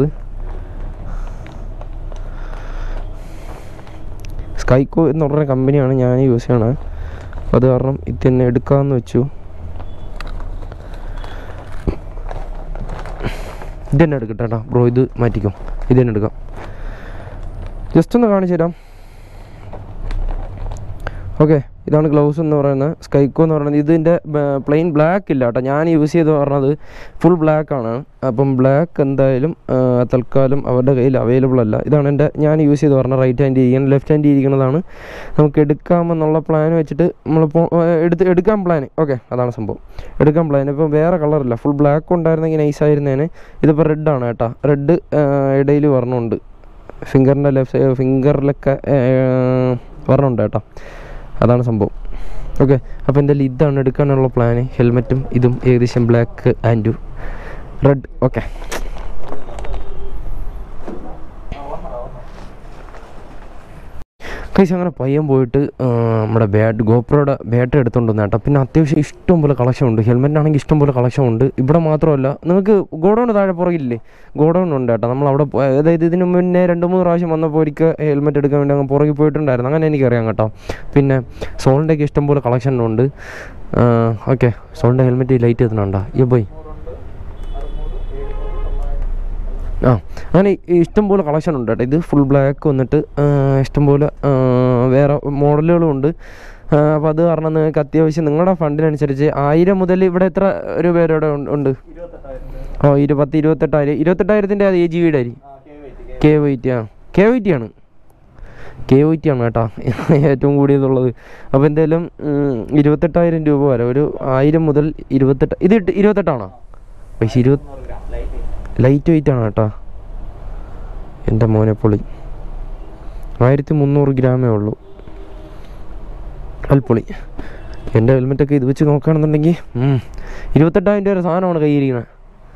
സ്കൈക്കോ എന്ന് പറഞ്ഞ കമ്പനിയാണ് ഞാൻ യൂസ് ചെയ്യണത് അപ്പോൾ അത് കാരണം ഇത് തന്നെ എടുക്കാമെന്ന് വെച്ചു ഇത് തന്നെ എടുക്കട്ടെ കേട്ടോ ബ്രോ ഇത് മാറ്റിക്കോ ഇത് തന്നെ എടുക്കാം ജസ്റ്റ് ഒന്ന് കാണിച്ചു തരാം ഓക്കെ ഇതാണ് ഗ്ലൗസ് എന്ന് പറയുന്നത് സ്കൈക്കോ എന്ന് പറയുന്നത് ഇതിൻ്റെ പ്ലെയിൻ ബ്ലാക്ക് ഇല്ല കേട്ടോ ഞാൻ യൂസ് ചെയ്ത് പറഞ്ഞത് ഫുൾ ബ്ലാക്ക് ആണ് അപ്പം ബ്ലാക്ക് എന്തായാലും ആ, തൽക്കാലം അവരുടെ കയ്യിൽ അവൈലബിൾ അല്ല ഇതാണ് എൻ്റെ ഞാൻ യൂസ് ചെയ്ത് പറഞ്ഞ റൈറ്റ് ഹാൻഡ് ഇരിക്കണം ലെഫ്റ്റ് ഹാൻഡ് ഇരിക്കുന്നതാണ് നമുക്ക് എടുക്കാമെന്നുള്ള പ്ലാൻ വെച്ചിട്ട് നമ്മൾ എടുത്ത് എടുക്കാൻ പ്ലാൻ ഓക്കെ അതാണ് സംഭവം എടുക്കാൻ പ്ലാൻ ഇപ്പം വേറെ കളറില്ല ഫുൾ ബ്ലാക്ക് ഉണ്ടായിരുന്നെങ്കിൽ നൈസ് ആയിരുന്നേനെ ഇതിപ്പോൾ റെഡ് ആണ് കേട്ടോ റെഡ് ഇടയിൽ പറഞ്ഞുണ്ട് ഫിംഗറിൻ്റെ ലെഫ്റ്റ് ഫിംഗറിലൊക്കെ പറഞ്ഞുണ്ട് കേട്ടോ അതാണ് സംഭവം ഓക്കെ അപ്പോൾ എന്തായാലും ഇതാണ് എടുക്കാനുള്ള പ്ലാന് ഹെൽമെറ്റും ഇതും ഏകദേശം ബ്ലാക്ക് ആൻഡ് റെഡ് ഓക്കെ കൈസ് അങ്ങനെ പയ്യൻ പോയിട്ട് ആ, നമ്മുടെ ബാറ്റ് ഗോപ്രോയുടെ ബാറ്ററി എടുത്തുകൊണ്ട് വന്ന കേട്ടോ പിന്നെ അത്യാവശ്യം ഇഷ്ടം പോലെ കളക്ഷൻ ഉണ്ട് ഹെൽമെറ്റിനാണെങ്കിൽ ഇഷ്ടം പോലെ കളക്ഷൻ ഉണ്ട് ഇവിടെ മാത്രമല്ല നിങ്ങൾക്ക് ഗോഡൗൺ താഴെ പുറകില്ലേ ഗോഡൗൺ ഉണ്ട് കേട്ടോ നമ്മൾ അവിടെ പോ- അതായത് ഇതിന് മുന്നേ രണ്ട് മൂന്ന് പ്രാവശ്യം വന്നപ്പോൾ ഒരിക്കൽ ഹെൽമെറ്റ് എടുക്കാൻ വേണ്ടി അങ്ങ് പുറകിൽ പോയിട്ടുണ്ടായിരുന്നു അങ്ങനെ എനിക്കറിയാം കേട്ടോ പിന്നെ സോളിൻ്റെയൊക്കെ ഇഷ്ടം പോലെ കളക്ഷൻ ഉണ്ട് ഓക്കെ സോളിൻ്റെ ഹെൽമെറ്റ് ലൈറ്റ് എത്തുന്നുണ്ടോ ഈ പോയി ആ അങ്ങനെ ഈ ഇഷ്ടംപോലെ കളക്ഷൻ ഉണ്ട് കേട്ടോ ഇത് ഫുൾ ബ്ലാക്ക് വന്നിട്ട് ആ, ഇഷ്ടംപോലെ ആ, വേറെ മോഡലുകളും ഉണ്ട് അപ്പോൾ അത് കാരണം നിങ്ങൾക്ക് അത്യാവശ്യം നിങ്ങളുടെ ഫണ്ടിനനുസരിച്ച് ആയിരം മുതൽ ഇവിടെ എത്ര രൂപ വരെ ഇവിടെ ഉണ്ട്- ഉണ്ട് ഓ ഇരു പത്ത് ഇരുപത്തെട്ടായിരം ഇരുപത്തെട്ടായിരത്തിൻ്റെ അത് എ ജി വിയുടെ അരി കെ വൈ ടി ആ കെ വൈ ടി ആണ് കെ വൈ ടി ആണ് കേട്ടോ ഏറ്റവും കൂടിയതുള്ളത് അപ്പോൾ എന്തായാലും ഉം, ഇരുപത്തെട്ടായിരം രൂപ വരെ ഒരു ആയിരം മുതൽ ഇരുപത്തെട്ട് ഇത് ഇട്ട് ഇരുപത്തെട്ടാണോ പൈസ ഇരുപത് ലൈറ്റ് വെയിറ്റ് ആണ് കേട്ടോ എൻ്റെ മോനെ പൊളി ആയിരത്തി മുന്നൂറ് ഗ്രാമേ ഉള്ളൂ അൽപ്പൊളി എൻ്റെ ഹെൽമെറ്റൊക്കെ ഇത് വെച്ച് നോക്കുകയാണെന്നുണ്ടെങ്കിൽ ഉം, ഇരുപത്തെട്ടായിരം രൂപ സാധനമാണ് കയ്യിരിക്കുന്നത്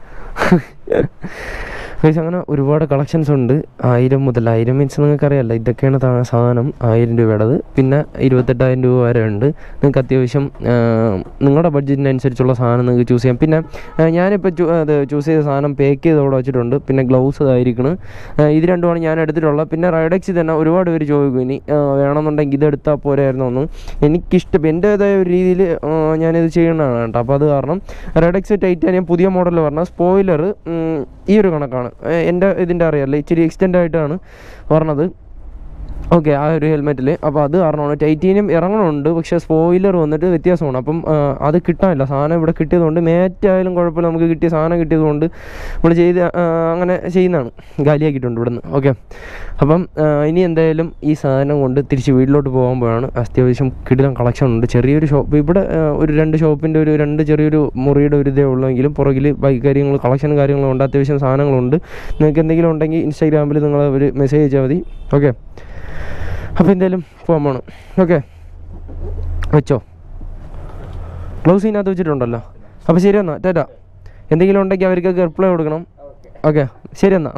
ഗൈസ് അങ്ങനെ ഒരുപാട് കളക്ഷൻസ് ഉണ്ട് ആയിരം മുതൽ ആയിരം മീൻസ് നിങ്ങൾക്ക് അറിയാമല്ലോ ഇതൊക്കെയാണ് താ- സാധനം ആയിരം രൂപയുടേത് പിന്നെ ഇരുപത്തെട്ടായിരം രൂപ വരെ ഉണ്ട് നിങ്ങൾക്ക് അത്യാവശ്യം ആ, നിങ്ങളുടെ ബഡ്ജറ്റിനനുസരിച്ചുള്ള സാധനം നിങ്ങൾക്ക് ചൂസ് ചെയ്യാം പിന്നെ ആ, ഞാനിപ്പോൾ ചൂ- അത് ചൂസ് ചെയ്ത സാധനം പാക്ക് ചെയ്ത് അവിടെ വെച്ചിട്ടുണ്ട് പിന്നെ ഗ്ലൗസ് ഇതായിരിക്കണം ഇത് രണ്ടുമാണ് ഞാൻ എടുത്തിട്ടുള്ളത് പിന്നെ റൈഡക്സിൽ തന്നെ ഒരുപാട് പേര് ചോദിക്കും ഇനി ആ, വേണമെന്നുണ്ടെങ്കിൽ ഇത് എടുത്താൽ പോരായിരുന്നു എന്ന് എനിക്കിഷ്ടം എൻ്റേതായ ഒരു രീതിയിൽ ഞാനിത് ചെയ്യണതാണ് കേട്ടോ അപ്പോൾ അത് കാരണം റെഡക്സ് ടൈറ്റാനിയം പുതിയ മോഡൽ പറഞ്ഞാൽ സ്പോയിലർ ഈ ഒരു കണക്കാണ് ഏ, എൻ്റെ ഇതിൻ്റെ അറിയാമല്ലോ ഇച്ചിരി എക്സ്റ്റെൻഡ് ആയിട്ടാണ് പറഞ്ഞത് ഓക്കെ ആ ഒരു ഹെൽമെറ്റിൽ അപ്പോൾ അത് കാരണമാണ് ടൈറ്റീനിയം ഇറങ്ങണമുണ്ട് പക്ഷേ സ്പോയിലർ വന്നിട്ട് വ്യത്യാസമാണ് അപ്പം ആ, അത് കിട്ടാനില്ല സാധനം ഇവിടെ കിട്ടിയതുകൊണ്ട് മേറ്റായാലും കുഴപ്പമില്ല നമുക്ക് കിട്ടിയ സാധനം കിട്ടിയതുകൊണ്ട് നമ്മൾ ചെയ്ത് ആ, അങ്ങനെ ചെയ്യുന്നതാണ് ഗാലിയാക്കിയിട്ടുണ്ട് ഇവിടുന്ന് ഓക്കെ അപ്പം ആ, ഇനി എന്തായാലും ഈ സാധനം കൊണ്ട് തിരിച്ച് വീട്ടിലോട്ട് പോകുമ്പോഴാണ് അത്യാവശ്യം കിടിലം കളക്ഷൻ ഉണ്ട് ചെറിയൊരു ഷോപ്പ് ഇവിടെ ആ, ഒരു രണ്ട് ഷോപ്പിൻ്റെ ഒരു രണ്ട് ചെറിയൊരു മുറിയുടെ ഒരു ഇതേ ഉള്ളെങ്കിലും പുറകിൽ ബൈക്ക് കാര്യങ്ങൾ കളക്ഷൻ കാര്യങ്ങളും ഉണ്ട് അത്യാവശ്യം സാധനങ്ങളുണ്ട് നിങ്ങൾക്ക് എന്തെങ്കിലും ഉണ്ടെങ്കിൽ ഇൻസ്റ്റാഗ്രാമിൽ നിങ്ങൾ ഒരു മെസ്സേജ് അയച്ചാൽ മതി ഓക്കെ അപ്പോൾ എന്തായാലും പോകാൻ പോകണം ഓക്കെ വെച്ചോ ഗ്ലൗസ് ഇതിനകത്ത് വെച്ചിട്ടുണ്ടല്ലോ അപ്പോൾ ശരി എന്നാ ടാറ്റാ എന്തെങ്കിലും ഉണ്ടെങ്കിൽ അവർക്കൊക്കെ റിപ്ലൈ കൊടുക്കണം ഓക്കെ ശരി എന്നാ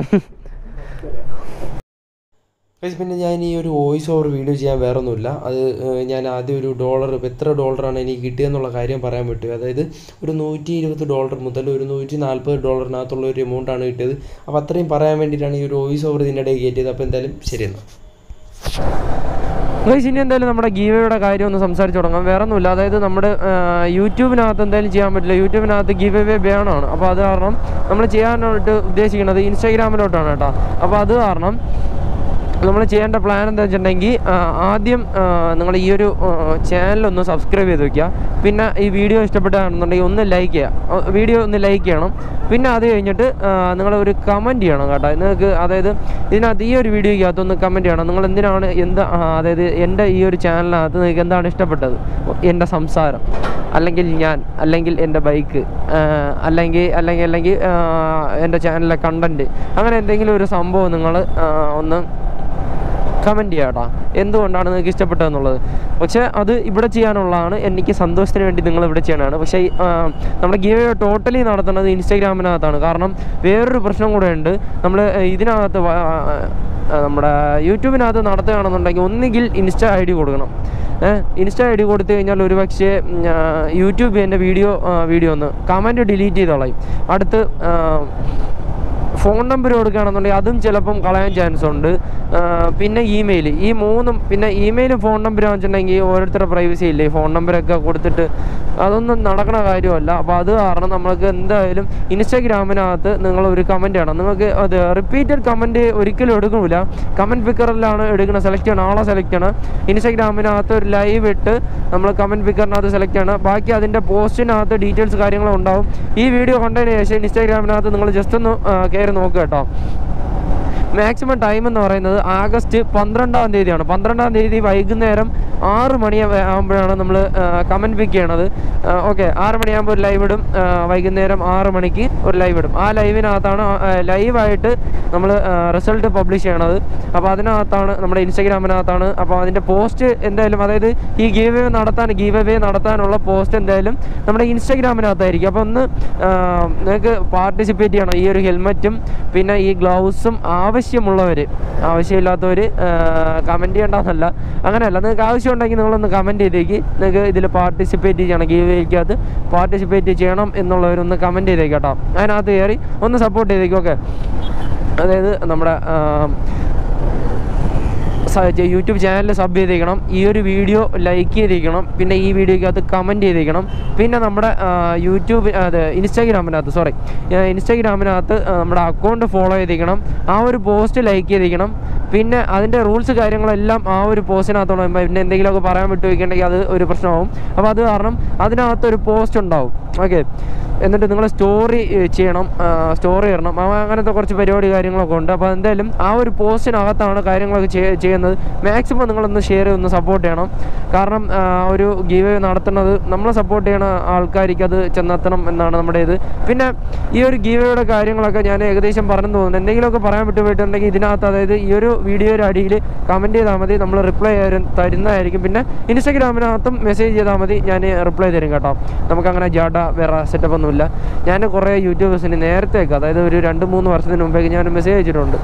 ഗൈസ് പിന്നെ ഞാൻ ഈ ഒരു വോയിസ് ഓവർ വീഡിയോ ചെയ്യാൻ വേറെ ഒന്നുമില്ല അത് ഏഹ്, ഞാൻ ആദ്യം ഒരു ഡോളർ എത്ര ഡോളറാണ് എനിക്ക് കിട്ടിയെന്നുള്ള കാര്യം പറയാൻ പറ്റും അതായത് ഒരു നൂറ്റി ഇരുപത് ഡോളർ മുതൽ ഒരു നൂറ്റി നാൽപ്പത് ഡോളറിനകത്തുള്ള ഒരു എമൗണ്ടാണ് കിട്ടിയത് അപ്പോൾ അത്രയും പറയാൻ വേണ്ടിയിട്ടാണ് ഈ ഒരു വോയിസ് ഓവർ ഇതിൻ്റെ ഇടയിൽ കയറ്റിയത് അപ്പോൾ എന്തായാലും ശരി എന്നാൽ ഗൈസ് ഇനി എന്തായാലും നമ്മുടെ ഗീവയുടെ കാര്യം ഒന്ന് സംസാരിച്ച് തുടങ്ങാം വേറെ ഒന്നുമില്ല അതായത് നമ്മുടെ ആ, യൂട്യൂബിനകത്ത് എന്തായാലും ചെയ്യാൻ പറ്റില്ല യൂട്യൂബിനകത്ത് ഗീവ് അവേ ബാണാണ് അപ്പോൾ അത് കാരണം നമ്മൾ ചെയ്യാനായിട്ട് ഉദ്ദേശിക്കുന്നത് ഇൻസ്റ്റാഗ്രാമിലോട്ടാണ് കേട്ടോ അപ്പോൾ അത് കാരണം നമ്മൾ ചെയ്യേണ്ട പ്ലാൻ എന്താ വെച്ചിട്ടുണ്ടെങ്കിൽ ആ, ആദ്യം നിങ്ങൾ ഈ ഒരു ചാനലൊന്ന് സബ്സ്ക്രൈബ് ചെയ്ത് വെക്കുക പിന്നെ ഈ വീഡിയോ ഇഷ്ടപ്പെട്ടാണെന്നുണ്ടെങ്കിൽ ഒന്ന് ലൈക്ക് ചെയ്യുക വീഡിയോ ഒന്ന് ലൈക്ക് ചെയ്യണം പിന്നെ അത് കഴിഞ്ഞിട്ട് നിങ്ങൾ ഒരു കമൻറ്റ് ചെയ്യണം കേട്ടോ നിങ്ങൾക്ക് അതായത് ഇതിനകത്ത് ഈ ഒരു വീഡിയോയ്ക്കകത്ത് ഒന്ന് കമൻറ്റ് ചെയ്യണം നിങ്ങൾ എന്തിനാണ് എന്താ ആ, അതായത് എൻ്റെ ഈ ഒരു ചാനലിനകത്ത് നിങ്ങൾക്ക് എന്താണ് ഇഷ്ടപ്പെട്ടത് എൻ്റെ സംസാരം അല്ലെങ്കിൽ ഞാൻ അല്ലെങ്കിൽ എൻ്റെ ബൈക്ക് അല്ലെങ്കിൽ അല്ലെങ്കിൽ അല്ലെങ്കിൽ ആ, എൻ്റെ ചാനലിലെ കണ്ടൻറ്റ് അങ്ങനെ എന്തെങ്കിലും ഒരു സംഭവം നിങ്ങൾ ഒന്ന് കമൻറ്റ് ചെയ്യാം കേട്ടോ എന്തുകൊണ്ടാണ് നിങ്ങൾക്ക് ഇഷ്ടപ്പെട്ടതെന്നുള്ളത് പക്ഷേ അത് ഇവിടെ ചെയ്യാനുള്ളതാണ് എനിക്ക് സന്തോഷത്തിന് വേണ്ടി നിങ്ങൾ ഇവിടെ ചെയ്യാനാണ് പക്ഷേ ഈ, ആ, നമ്മുടെ ഗീവ് ടോട്ടലി നടത്തുന്നത് ഇൻസ്റ്റാഗ്രാമിനകത്താണ് കാരണം വേറൊരു പ്രശ്നം കൂടെ ഉണ്ട് നമ്മൾ ഇതിനകത്ത് വ- ആ, നമ്മുടെ യൂട്യൂബിനകത്ത് നടത്തുകയാണെന്നുണ്ടെങ്കിൽ ഒന്നുകിൽ ഇൻസ്റ്റ ഐ ഡി കൊടുക്കണം ഏഹ് ഇൻസ്റ്റ ഐ ഡി കൊടുത്തു കഴിഞ്ഞാൽ ഒരു പക്ഷേ ഉം, ആ, യൂട്യൂബ് എൻ്റെ വീഡിയോ വീഡിയോ ഒന്ന് കമൻറ്റ് ഡിലീറ്റ് ചെയ്ത് കളയും അടുത്ത് ആ, ഫോൺ നമ്പർ കൊടുക്കുകയാണെന്നുണ്ടെങ്കിൽ അതും ചിലപ്പം കളയാൻ ചാൻസ് ഉണ്ട് ആ, പിന്നെ ഇമെയിൽ ഈ മൂന്നും പിന്നെ ഇമെയിലും ഫോൺ നമ്പറും വെച്ചിട്ടുണ്ടെങ്കിൽ ഓരോരുത്തരുടെ പ്രൈവസി ഇല്ലേ ഫോൺ നമ്പറൊക്കെ കൊടുത്തിട്ട് അതൊന്നും നടക്കണ കാര്യമല്ല അപ്പോൾ അത് കാരണം നമ്മൾക്ക് എന്തായാലും ഇൻസ്റ്റാഗ്രാമിനകത്ത് നിങ്ങൾ ഒരു കമൻറ്റ് ചെയ്യണം നിങ്ങൾക്ക് അത് റിപ്പീറ്റഡ് കമൻറ്റ് ഒരിക്കലും എടുക്കില്ല കമൻറ്റ് പിക്കറിലാണ് എടുക്കുന്നത് സെലക്ട് ചെയ്യണം ആളെ സെലക്ട് ചെയ്യണം ഇൻസ്റ്റാഗ്രാമിനകത്ത് ഒരു ലൈവ് ഇട്ട് നമ്മൾ കമൻറ്റ് പിക്കറിനകത്ത് സെലക്ട് ചെയ്യണം ബാക്കി അതിൻ്റെ പോസ്റ്റിനകത്ത് ഡീറ്റെയിൽസ് കാര്യങ്ങളും ഉണ്ടാവും ഈ വീഡിയോ കണ്ടതിന് ശേഷം ഇൻസ്റ്റാഗ്രാമിനകത്ത് നിങ്ങൾ ജസ്റ്റ് ഒന്ന് ആ, കയറി നോക്കുക കേട്ടോ മാക്സിമം ടൈം എന്ന് പറയുന്നത് ആഗസ്റ്റ് പന്ത്രണ്ടാം തീയതിയാണ് പന്ത്രണ്ടാം തീയതി വൈകുന്നേരം ആറ് മണി ആകുമ്പോഴാണ് നമ്മൾ കമൻറ്റ് പിക്ക് ചെയ്യണത് ഓക്കെ ആറ് മണിയാകുമ്പോൾ ഒരു ലൈവ് ഇടും ആ, വൈകുന്നേരം ആറ് മണിക്ക് ഒരു ലൈവ് ഇടും ആ ലൈവിനകത്താണ് ലൈവായിട്ട് നമ്മൾ റിസൾട്ട് പബ്ലിഷ് ചെയ്യണത് അപ്പോൾ അതിനകത്താണ് നമ്മുടെ ഇൻസ്റ്റാഗ്രാമിനകത്താണ് അപ്പോൾ അതിൻ്റെ പോസ്റ്റ് എന്തായാലും അതായത് ഈ ഗീവ് അവേ നടത്താൻ ഗീവ് അവേ നടത്താനുള്ള പോസ്റ്റ് എന്തായാലും നമ്മുടെ ഇൻസ്റ്റാഗ്രാമിനകത്തായിരിക്കും അപ്പോൾ ഒന്ന് ആ, നിങ്ങൾക്ക് പാർട്ടിസിപ്പേറ്റ് ചെയ്യണം ഈ ഒരു ഹെൽമറ്റും പിന്നെ ഈ ഗ്ലൗസും ആവശ്യമുള്ളവർ ആവശ്യമില്ലാത്തവർ കമൻറ്റ് ചെയ്യേണ്ടതെന്നല്ല അങ്ങനെയല്ല നിങ്ങൾക്ക് ആവശ്യമുണ്ടെങ്കിൽ നിങ്ങളൊന്ന് കമൻറ്റ് ചെയ്തേക്ക് നിങ്ങൾക്ക് ഇതിൽ പാർട്ടിസിപ്പേറ്റ് ചെയ്യണം ഗീവ് വേക്കകത്ത് പാർട്ടിസിപ്പേറ്റ് ചെയ്യണം എന്നുള്ളവരൊന്ന് കമൻറ്റ് ചെയ്തേക്ക് കേട്ടോ അതിനകത്ത് കയറി ഒന്ന് സപ്പോർട്ട് ചെയ്തേക്കും ഓക്കെ അതായത് നമ്മുടെ ആ, സ- ചെ- യൂട്യൂബ് ചാനൽ സബ് ചെയ്തേക്കണം ഈ ഒരു വീഡിയോ ലൈക്ക് ചെയ്തേക്കണം പിന്നെ ഈ വീഡിയോക്കകത്ത് കമൻറ്റ് ചെയ്തേക്കണം പിന്നെ നമ്മുടെ ആ, യൂട്യൂബ് അത് ഇൻസ്റ്റാഗ്രാമിനകത്ത് സോറി ഇൻസ്റ്റാഗ്രാമിനകത്ത് ആ, നമ്മുടെ അക്കൗണ്ട് ഫോളോ ചെയ്തേക്കണം ആ ഒരു പോസ്റ്റ് ലൈക്ക് ചെയ്തേക്കണം പിന്നെ അതിൻ്റെ റൂൾസ് കാര്യങ്ങളെല്ലാം ആ ഒരു പോസ്റ്റിനകത്തോളം പിന്നെ എന്തെങ്കിലുമൊക്കെ പറയാൻ വിട്ടു വയ്ക്കണമെങ്കിൽ അത് ഒരു പ്രശ്നമാവും അപ്പോൾ അത് കാരണം അതിനകത്ത് ഒരു പോസ്റ്റ് ഉണ്ടാവും ഓക്കെ എന്നിട്ട് നിങ്ങൾ സ്റ്റോറി ചെയ്യണം സ്റ്റോറി ഇടണം ആ, അങ്ങനത്തെ കുറച്ച് പരിപാടി കാര്യങ്ങളൊക്കെ ഉണ്ട് അപ്പോൾ എന്തായാലും ആ ഒരു പോസ്റ്റിനകത്താണ് കാര്യങ്ങളൊക്കെ ചെയ്യ- ചെയ്യുന്നത് മാക്സിമം നിങ്ങളൊന്ന് ഷെയർ ഒന്ന് സപ്പോർട്ട് ചെയ്യണം കാരണം ആ, ഒരു ഗീവ് നടത്തുന്നത് നമ്മളെ സപ്പോർട്ട് ചെയ്യണ ആൾക്കാർക്ക് അത് ചെന്നെത്തണം എന്നാണ് നമ്മുടെ ഇത് പിന്നെ ഈ ഒരു ഗീവയുടെ കാര്യങ്ങളൊക്കെ ഞാൻ ഏകദേശം പറഞ്ഞു തോന്നുന്നു എന്തെങ്കിലുമൊക്കെ പറയാൻ വിട്ടു പോയിട്ടുണ്ടെങ്കിൽ ഇതിനകത്ത് അതായത് ഈ ഒരു വീഡിയോയുടെ അടിയിൽ കമൻറ്റ് ചെയ്താൽ മതി നമ്മൾ റിപ്ലൈ തരുന്നതായിരിക്കും പിന്നെ ഇൻസ്റ്റാഗ്രാമിനകത്തും മെസ്സേജ് ചെയ്താൽ മതി ഞാൻ റിപ്ലൈ തരും കേട്ടോ നമുക്കങ്ങനെ ജാഡ വേറെ സെറ്റപ്പ് ഒന്നുമില്ല ഞാൻ കുറേ യൂട്യൂബേഴ്സിന് നേരത്തേക്ക് അതായത് ഒരു രണ്ട് മൂന്ന് വർഷത്തിന് മുമ്പേക്ക് ഞാൻ മെസ്സേജ് അയച്ചിട്ടുണ്ട്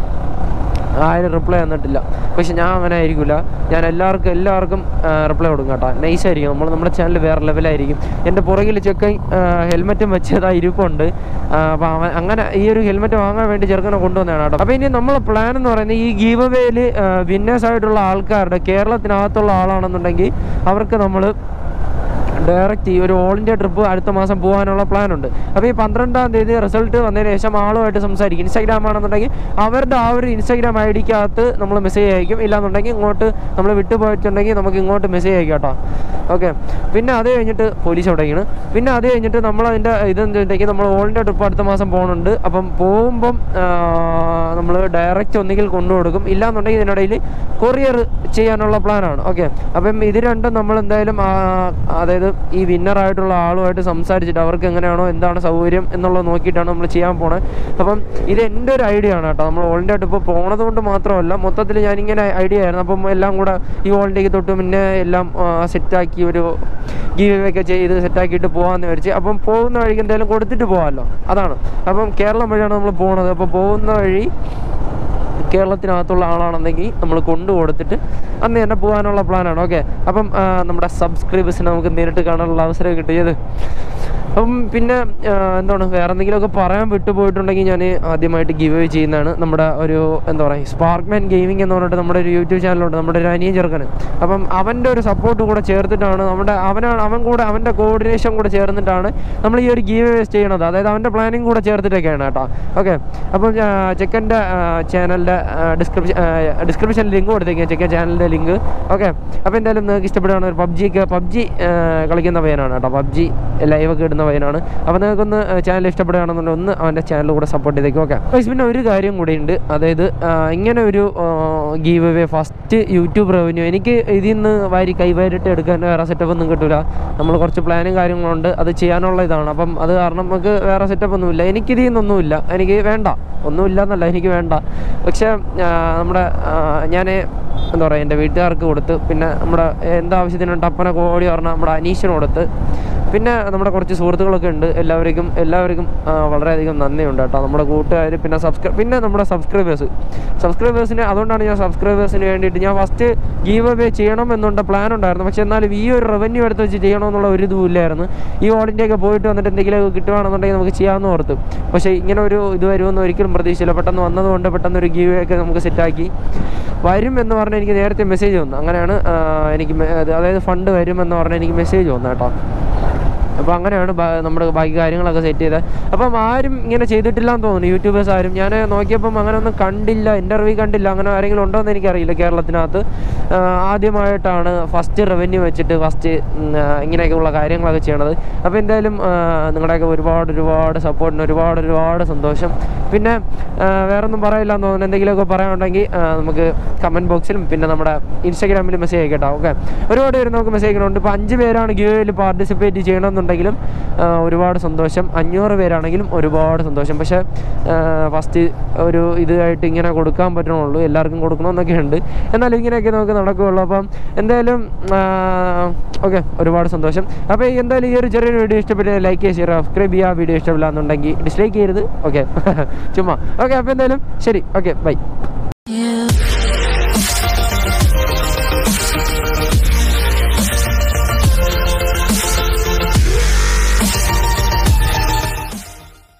ആരും റിപ്ലൈ തന്നിട്ടില്ല പക്ഷെ ഞാൻ അങ്ങനെ ആയിരിക്കില്ല ഞാൻ എല്ലാവർക്കും എല്ലാവർക്കും റിപ്ലൈ കൊടുക്കും കേട്ടോ നൈസായിരിക്കും നമ്മൾ നമ്മുടെ ചാനൽ വേറെ ലെവലായിരിക്കും എൻ്റെ പുറകിൽ ചെക്കൻ ഹെൽമെറ്റും വെച്ചതാ ഇരിപ്പുണ്ട് അപ്പോൾ അവൻ അങ്ങനെ ഈ ഒരു ഹെൽമെറ്റ് വാങ്ങാൻ വേണ്ടി ചെറുക്കനെ കൊണ്ടുവന്നതാണ് കേട്ടോ അപ്പോൾ ഇനി നമ്മളെ പ്ലാൻ എന്ന് പറയുന്നത് ഈ ഗീവ് അവേയിൽ വിന്നേഴ്സ് ആയിട്ടുള്ള ആൾക്കാരുടെ കേരളത്തിനകത്തുള്ള ആളാണെന്നുണ്ടെങ്കിൽ അവർക്ക് നമ്മൾ ഡയറക്റ്റ് ഈ ഒരു ഓൾ ഇന്ത്യ ട്രിപ്പ് അടുത്ത മാസം പോകാനുള്ള പ്ലാൻ ഉണ്ട് അപ്പോൾ ഈ പന്ത്രണ്ടാം തീയതി റിസൾട്ട് വന്നതിന് ശേഷം ആളുമായിട്ട് സംസാരിക്കും ഇൻസ്റ്റാഗ്രാം ആണെന്നുണ്ടെങ്കിൽ അവരുടെ ആ ഒരു ഇൻസ്റ്റാഗ്രാം ഐ ഡിക്കകത്ത് നമ്മൾ മെസ്സേജ് അയക്കും ഇല്ലാന്നുണ്ടെങ്കിൽ ഇങ്ങോട്ട് നമ്മൾ വിട്ടുപോയിട്ടുണ്ടെങ്കിൽ നമുക്ക് ഇങ്ങോട്ട് മെസ്സേജ് അയക്കാം കേട്ടോ ഓക്കെ പിന്നെ അത് കഴിഞ്ഞിട്ട് പോലീസ് എവിടെയാണ് പിന്നെ അത് കഴിഞ്ഞിട്ട് നമ്മൾ അതിൻ്റെ ഇതെന്തുണ്ടെങ്കിൽ നമ്മൾ ഓൾ ഇന്ത്യ ട്രിപ്പ് അടുത്ത മാസം പോകുന്നുണ്ട് അപ്പം പോകുമ്പം നമ്മൾ ഡയറക്റ്റ് ഒന്നുകിൽ കൊണ്ടു കൊടുക്കും ഇല്ലാന്നുണ്ടെങ്കിൽ ഇതിനിടയിൽ കൊറിയർ ചെയ്യാനുള്ള പ്ലാനാണ് ഓക്കെ അപ്പം ഇത് രണ്ടും നമ്മൾ എന്തായാലും ആ, അതായത് ഈ വിന്നറായിട്ടുള്ള ആളുമായിട്ട് സംസാരിച്ചിട്ട് അവർക്ക് എങ്ങനെയാണോ എന്താണ് സൗകര്യം എന്നുള്ളത് നോക്കിയിട്ടാണ് നമ്മൾ ചെയ്യാൻ പോണത് അപ്പം ഇത് എൻ്റെ ഒരു ഐഡിയ ആണ് കേട്ടോ നമ്മൾ ഓൾ ഇന്ത്യ ട്രിപ്പ് പോണത് കൊണ്ട് മാത്രമല്ല മൊത്തത്തിൽ ഞാനിങ്ങനെ ഐഡിയ ആയിരുന്നു അപ്പം എല്ലാം കൂടെ ഈ ഓൾ ഇന്ത്യക്ക് തൊട്ട് മുന്നേ എല്ലാം സെറ്റാക്കി ഒരു ഗീവ് ഒക്കെ ചെയ്ത് സെറ്റാക്കിയിട്ട് പോകാമെന്ന് വിചാരിച്ച് അപ്പം പോകുന്ന വഴിക്ക് എന്തായാലും കൊടുത്തിട്ട് പോകാമല്ലോ അതാണ് അപ്പം കേരളം വഴിയാണ് നമ്മൾ പോണത് അപ്പോൾ പോകുന്ന വഴി കേരളത്തിനകത്തുള്ള ആളാണെന്നെങ്കിൽ നമ്മൾ കൊണ്ടു കൊടുത്തിട്ട് അന്ന് തന്നെ പോകാനുള്ള പ്ലാനാണ് ഓക്കെ അപ്പം ആ, നമ്മുടെ സബ്സ്ക്രൈബേഴ്സിനെ നമുക്ക് നേരിട്ട് കാണാനുള്ള അവസരം കിട്ടിയത് അപ്പം പിന്നെ ആ, എന്താണ് വേറെ എന്തെങ്കിലുമൊക്കെ പറയാൻ വിട്ടുപോയിട്ടുണ്ടെങ്കിൽ ഞാൻ ആദ്യമായിട്ട് ഗിവ് അവേ ചെയ്യുന്നതാണ് നമ്മുടെ ഒരു എന്താ പറയുക സ്പാർക്ക്മാൻ ഗെയിമിംഗ് എന്ന് പറഞ്ഞിട്ട് നമ്മുടെ ഒരു യൂട്യൂബ് ചാനലുണ്ട് നമ്മുടെ ഒരു അനിയൻ ചെറുക്കന് അപ്പം അവൻ്റെ ഒരു സപ്പോർട്ട് കൂടെ ചേർത്തിട്ടാണ് നമ്മുടെ അവനാണ് അവൻ കൂടെ അവൻ്റെ കോർഡിനേഷൻ കൂടെ ചേർന്നിട്ടാണ് നമ്മൾ ഈ ഒരു ഗീവ് അവേ ചെയ്യണത് അതായത് അവൻ്റെ പ്ലാനിങ് കൂടെ ചേർത്തിട്ടൊക്കെയാണ് കേട്ടോ ഓക്കെ അപ്പം ചെക്കൻ്റെ ചാനലിൻ്റെ ഡിസ്ക്രിപ്ഷൻ ഡിസ്ക്രിപ്ഷനിൽ ലിങ്ക് കൊടുത്തേക്കാം ചെക്കൻ ചാനലിൻ്റെ ലിങ്ക് ഓക്കെ അപ്പോൾ എന്തായാലും നിങ്ങൾക്ക് ഇഷ്ടപ്പെടുകയാണ് ഒരു പബ്ജിക്ക് പബ്ജി കളിക്കുന്ന പയ്യനാണ് കേട്ടോ പബ്ജി ലൈവൊക്കെ ഇടുന്ന പയ്യനാണ് അപ്പോൾ നിങ്ങൾക്കൊന്ന് ചാനൽ ഇഷ്ടപ്പെടുകയാണെന്നുണ്ടെങ്കിൽ ഒന്ന് അവൻ്റെ ചാനൽ കൂടെ സപ്പോർട്ട് ചെയ്തേക്കും ഓക്കെ പിന്നെ ഒരു കാര്യം കൂടി ഉണ്ട് അതായത് ആ, ഇങ്ങനെ ഒരു giveaway first YouTube revenue എനിക്ക് ഇതിൽ നിന്ന് വാരി കൈവാരിട്ട് എടുക്കാൻ വേറെ സെറ്റപ്പ് ഒന്നും കിട്ടില്ല നമ്മൾ കുറച്ച് പ്ലാനും കാര്യങ്ങളുണ്ട് അത് ചെയ്യാനുള്ള ഇതാണ് അപ്പം അത് കാരണം നമുക്ക് വേറെ സെറ്റപ്പ് ഒന്നുമില്ല എനിക്കിതിൽ നിന്നൊന്നുമില്ല എനിക്ക് വേണ്ട ഒന്നുമില്ല എന്നല്ല എനിക്ക് വേണ്ട പക്ഷേ ആ, നമ്മുടെ ഞാൻ എന്താ പറയുക എൻ്റെ വീട്ടുകാർക്ക് കൊടുത്ത് പിന്നെ നമ്മുടെ എന്താവശ്യത്തിനും ടപ്പന കോടി പറഞ്ഞാൽ നമ്മുടെ അനീഷിന് കൊടുത്ത് പിന്നെ നമ്മുടെ കുറച്ച് സുഹൃത്തുക്കളൊക്കെ ഉണ്ട് എല്ലാവർക്കും എല്ലാവർക്കും ആ, വളരെയധികം നന്ദിയുണ്ട് കേട്ടോ നമ്മുടെ കൂട്ടുകാർ പിന്നെ സബ്സ്ക്രൈബ് പിന്നെ നമ്മുടെ സബ്സ്ക്രൈബേഴ്സ് സബ്സ്ക്രൈബേഴ്സിന് അതുകൊണ്ടാണ് ഞാൻ സബ്സ്ക്രൈബേഴ്സിന് വേണ്ടിയിട്ട് ഞാൻ ഫസ്റ്റ് ഗീവ് അവേ ചെയ്യണം എന്നുള്ള പ്ലാൻ ഉണ്ടായിരുന്നു പക്ഷേ എന്നാലും ഈ ഒരു റവന്യൂ എടുത്ത് വെച്ച് ചെയ്യണമെന്നുള്ള ഒരു ഇതും ഇല്ലായിരുന്നു ഈ ഓഡിൻ്റെയൊക്കെ പോയിട്ട് വന്നിട്ട് എന്തെങ്കിലുമൊക്കെ കിട്ടുകയാണെന്നുണ്ടെങ്കിൽ നമുക്ക് ചെയ്യാമെന്ന് ഓർത്ത് പക്ഷേ ഇങ്ങനെ ഒരു ഇത് വരുമെന്ന് ഒരിക്കലും പ്രതീക്ഷയില്ല പെട്ടെന്ന് വന്നതുകൊണ്ട് പെട്ടെന്ന് ഒരു ഗീവ് ഒക്കെ നമുക്ക് സെറ്റാക്കി വരും എന്ന് പറഞ്ഞാൽ എനിക്ക് നേരത്തെ മെസ്സേജ് വന്നു അങ്ങനെയാണ് ആ, എനിക്ക് മെ- അത് അതായത് ഫണ്ട് വരുമെന്ന് പറഞ്ഞാൽ എനിക്ക് മെസ്സേജ് വന്നു കേട്ടോ അപ്പോൾ അങ്ങനെയാണ് ബാ- നമ്മുടെ ബാക്കി കാര്യങ്ങളൊക്കെ സെറ്റ് ചെയ്തത് അപ്പം ആരും ഇങ്ങനെ ചെയ്തിട്ടില്ല എന്ന് തോന്നുന്നു യൂട്യൂബേഴ്സ് ആരും ഞാൻ നോക്കിയപ്പം അങ്ങനെ ഒന്നും കണ്ടില്ല ഇൻ്റർവ്യൂ കണ്ടില്ല അങ്ങനെ ആരെങ്കിലും ഉണ്ടോ എന്ന് എനിക്കറിയില്ല കേരളത്തിനകത്ത് ആ, ആദ്യമായിട്ടാണ് ഫസ്റ്റ് റവന്യൂ വെച്ചിട്ട് ഫസ്റ്റ് ഇങ്ങനെയൊക്കെയുള്ള കാര്യങ്ങളൊക്കെ ചെയ്യണത് അപ്പോൾ എന്തായാലും ആ, നിങ്ങളുടെയൊക്കെ ഒരുപാട് ഒരുപാട് സപ്പോർട്ടിന് ഒരുപാട് ഒരുപാട് സന്തോഷം പിന്നെ ആ, വേറൊന്നും പറയില്ല എന്ന് തോന്നുന്നു എന്തെങ്കിലുമൊക്കെ പറയാനുണ്ടെങ്കിൽ ആ, നമുക്ക് കമൻറ്റ് ബോക്സിലും പിന്നെ നമ്മുടെ ഇൻസ്റ്റാഗ്രാമിലും മെസ്സേജ് അയക്കട്ടോ ഓക്കെ ഒരുപാട് പേര് നമുക്ക് മെസ്സേജ് അയക്കണുണ്ട് ഇപ്പോൾ അഞ്ച് പേരാണ് ഗിവേയിൽ പാർട്ടിസിപ്പേറ്റ് ചെയ്യണമെന്നുണ്ടെങ്കിലും ആ, ഒരുപാട് സന്തോഷം അഞ്ഞൂറ് പേരാണെങ്കിലും ഒരുപാട് സന്തോഷം പക്ഷേ ഫസ്റ്റ് ഒരു ഇതായിട്ട് ഇങ്ങനെ കൊടുക്കാൻ പറ്റണുള്ളൂ എല്ലാവർക്കും കൊടുക്കണമെന്നൊക്കെ ഉണ്ട് എന്നാലും ഇങ്ങനെയൊക്കെ നമുക്ക് നടക്കുകയുള്ളൂ അപ്പം എന്തായാലും ഓക്കെ ഒരുപാട് സന്തോഷം അപ്പോൾ എന്തായാലും ഈ ഒരു ചെറിയൊരു വീഡിയോ ഇഷ്ടപ്പെട്ട് ലൈക്ക് ചെയ്യുക ഷെയർ സബ്സ്ക്രൈബ് ചെയ്യുക വീഡിയോ ഇഷ്ടമില്ല എന്നുണ്ടെങ്കിൽ ഡിസ്ലൈക്ക് ചെയ്യരുത് ഓക്കെ ചുമ്മാ ഓക്കെ അപ്പോൾ എന്തായാലും ശരി ഓക്കെ ബൈ you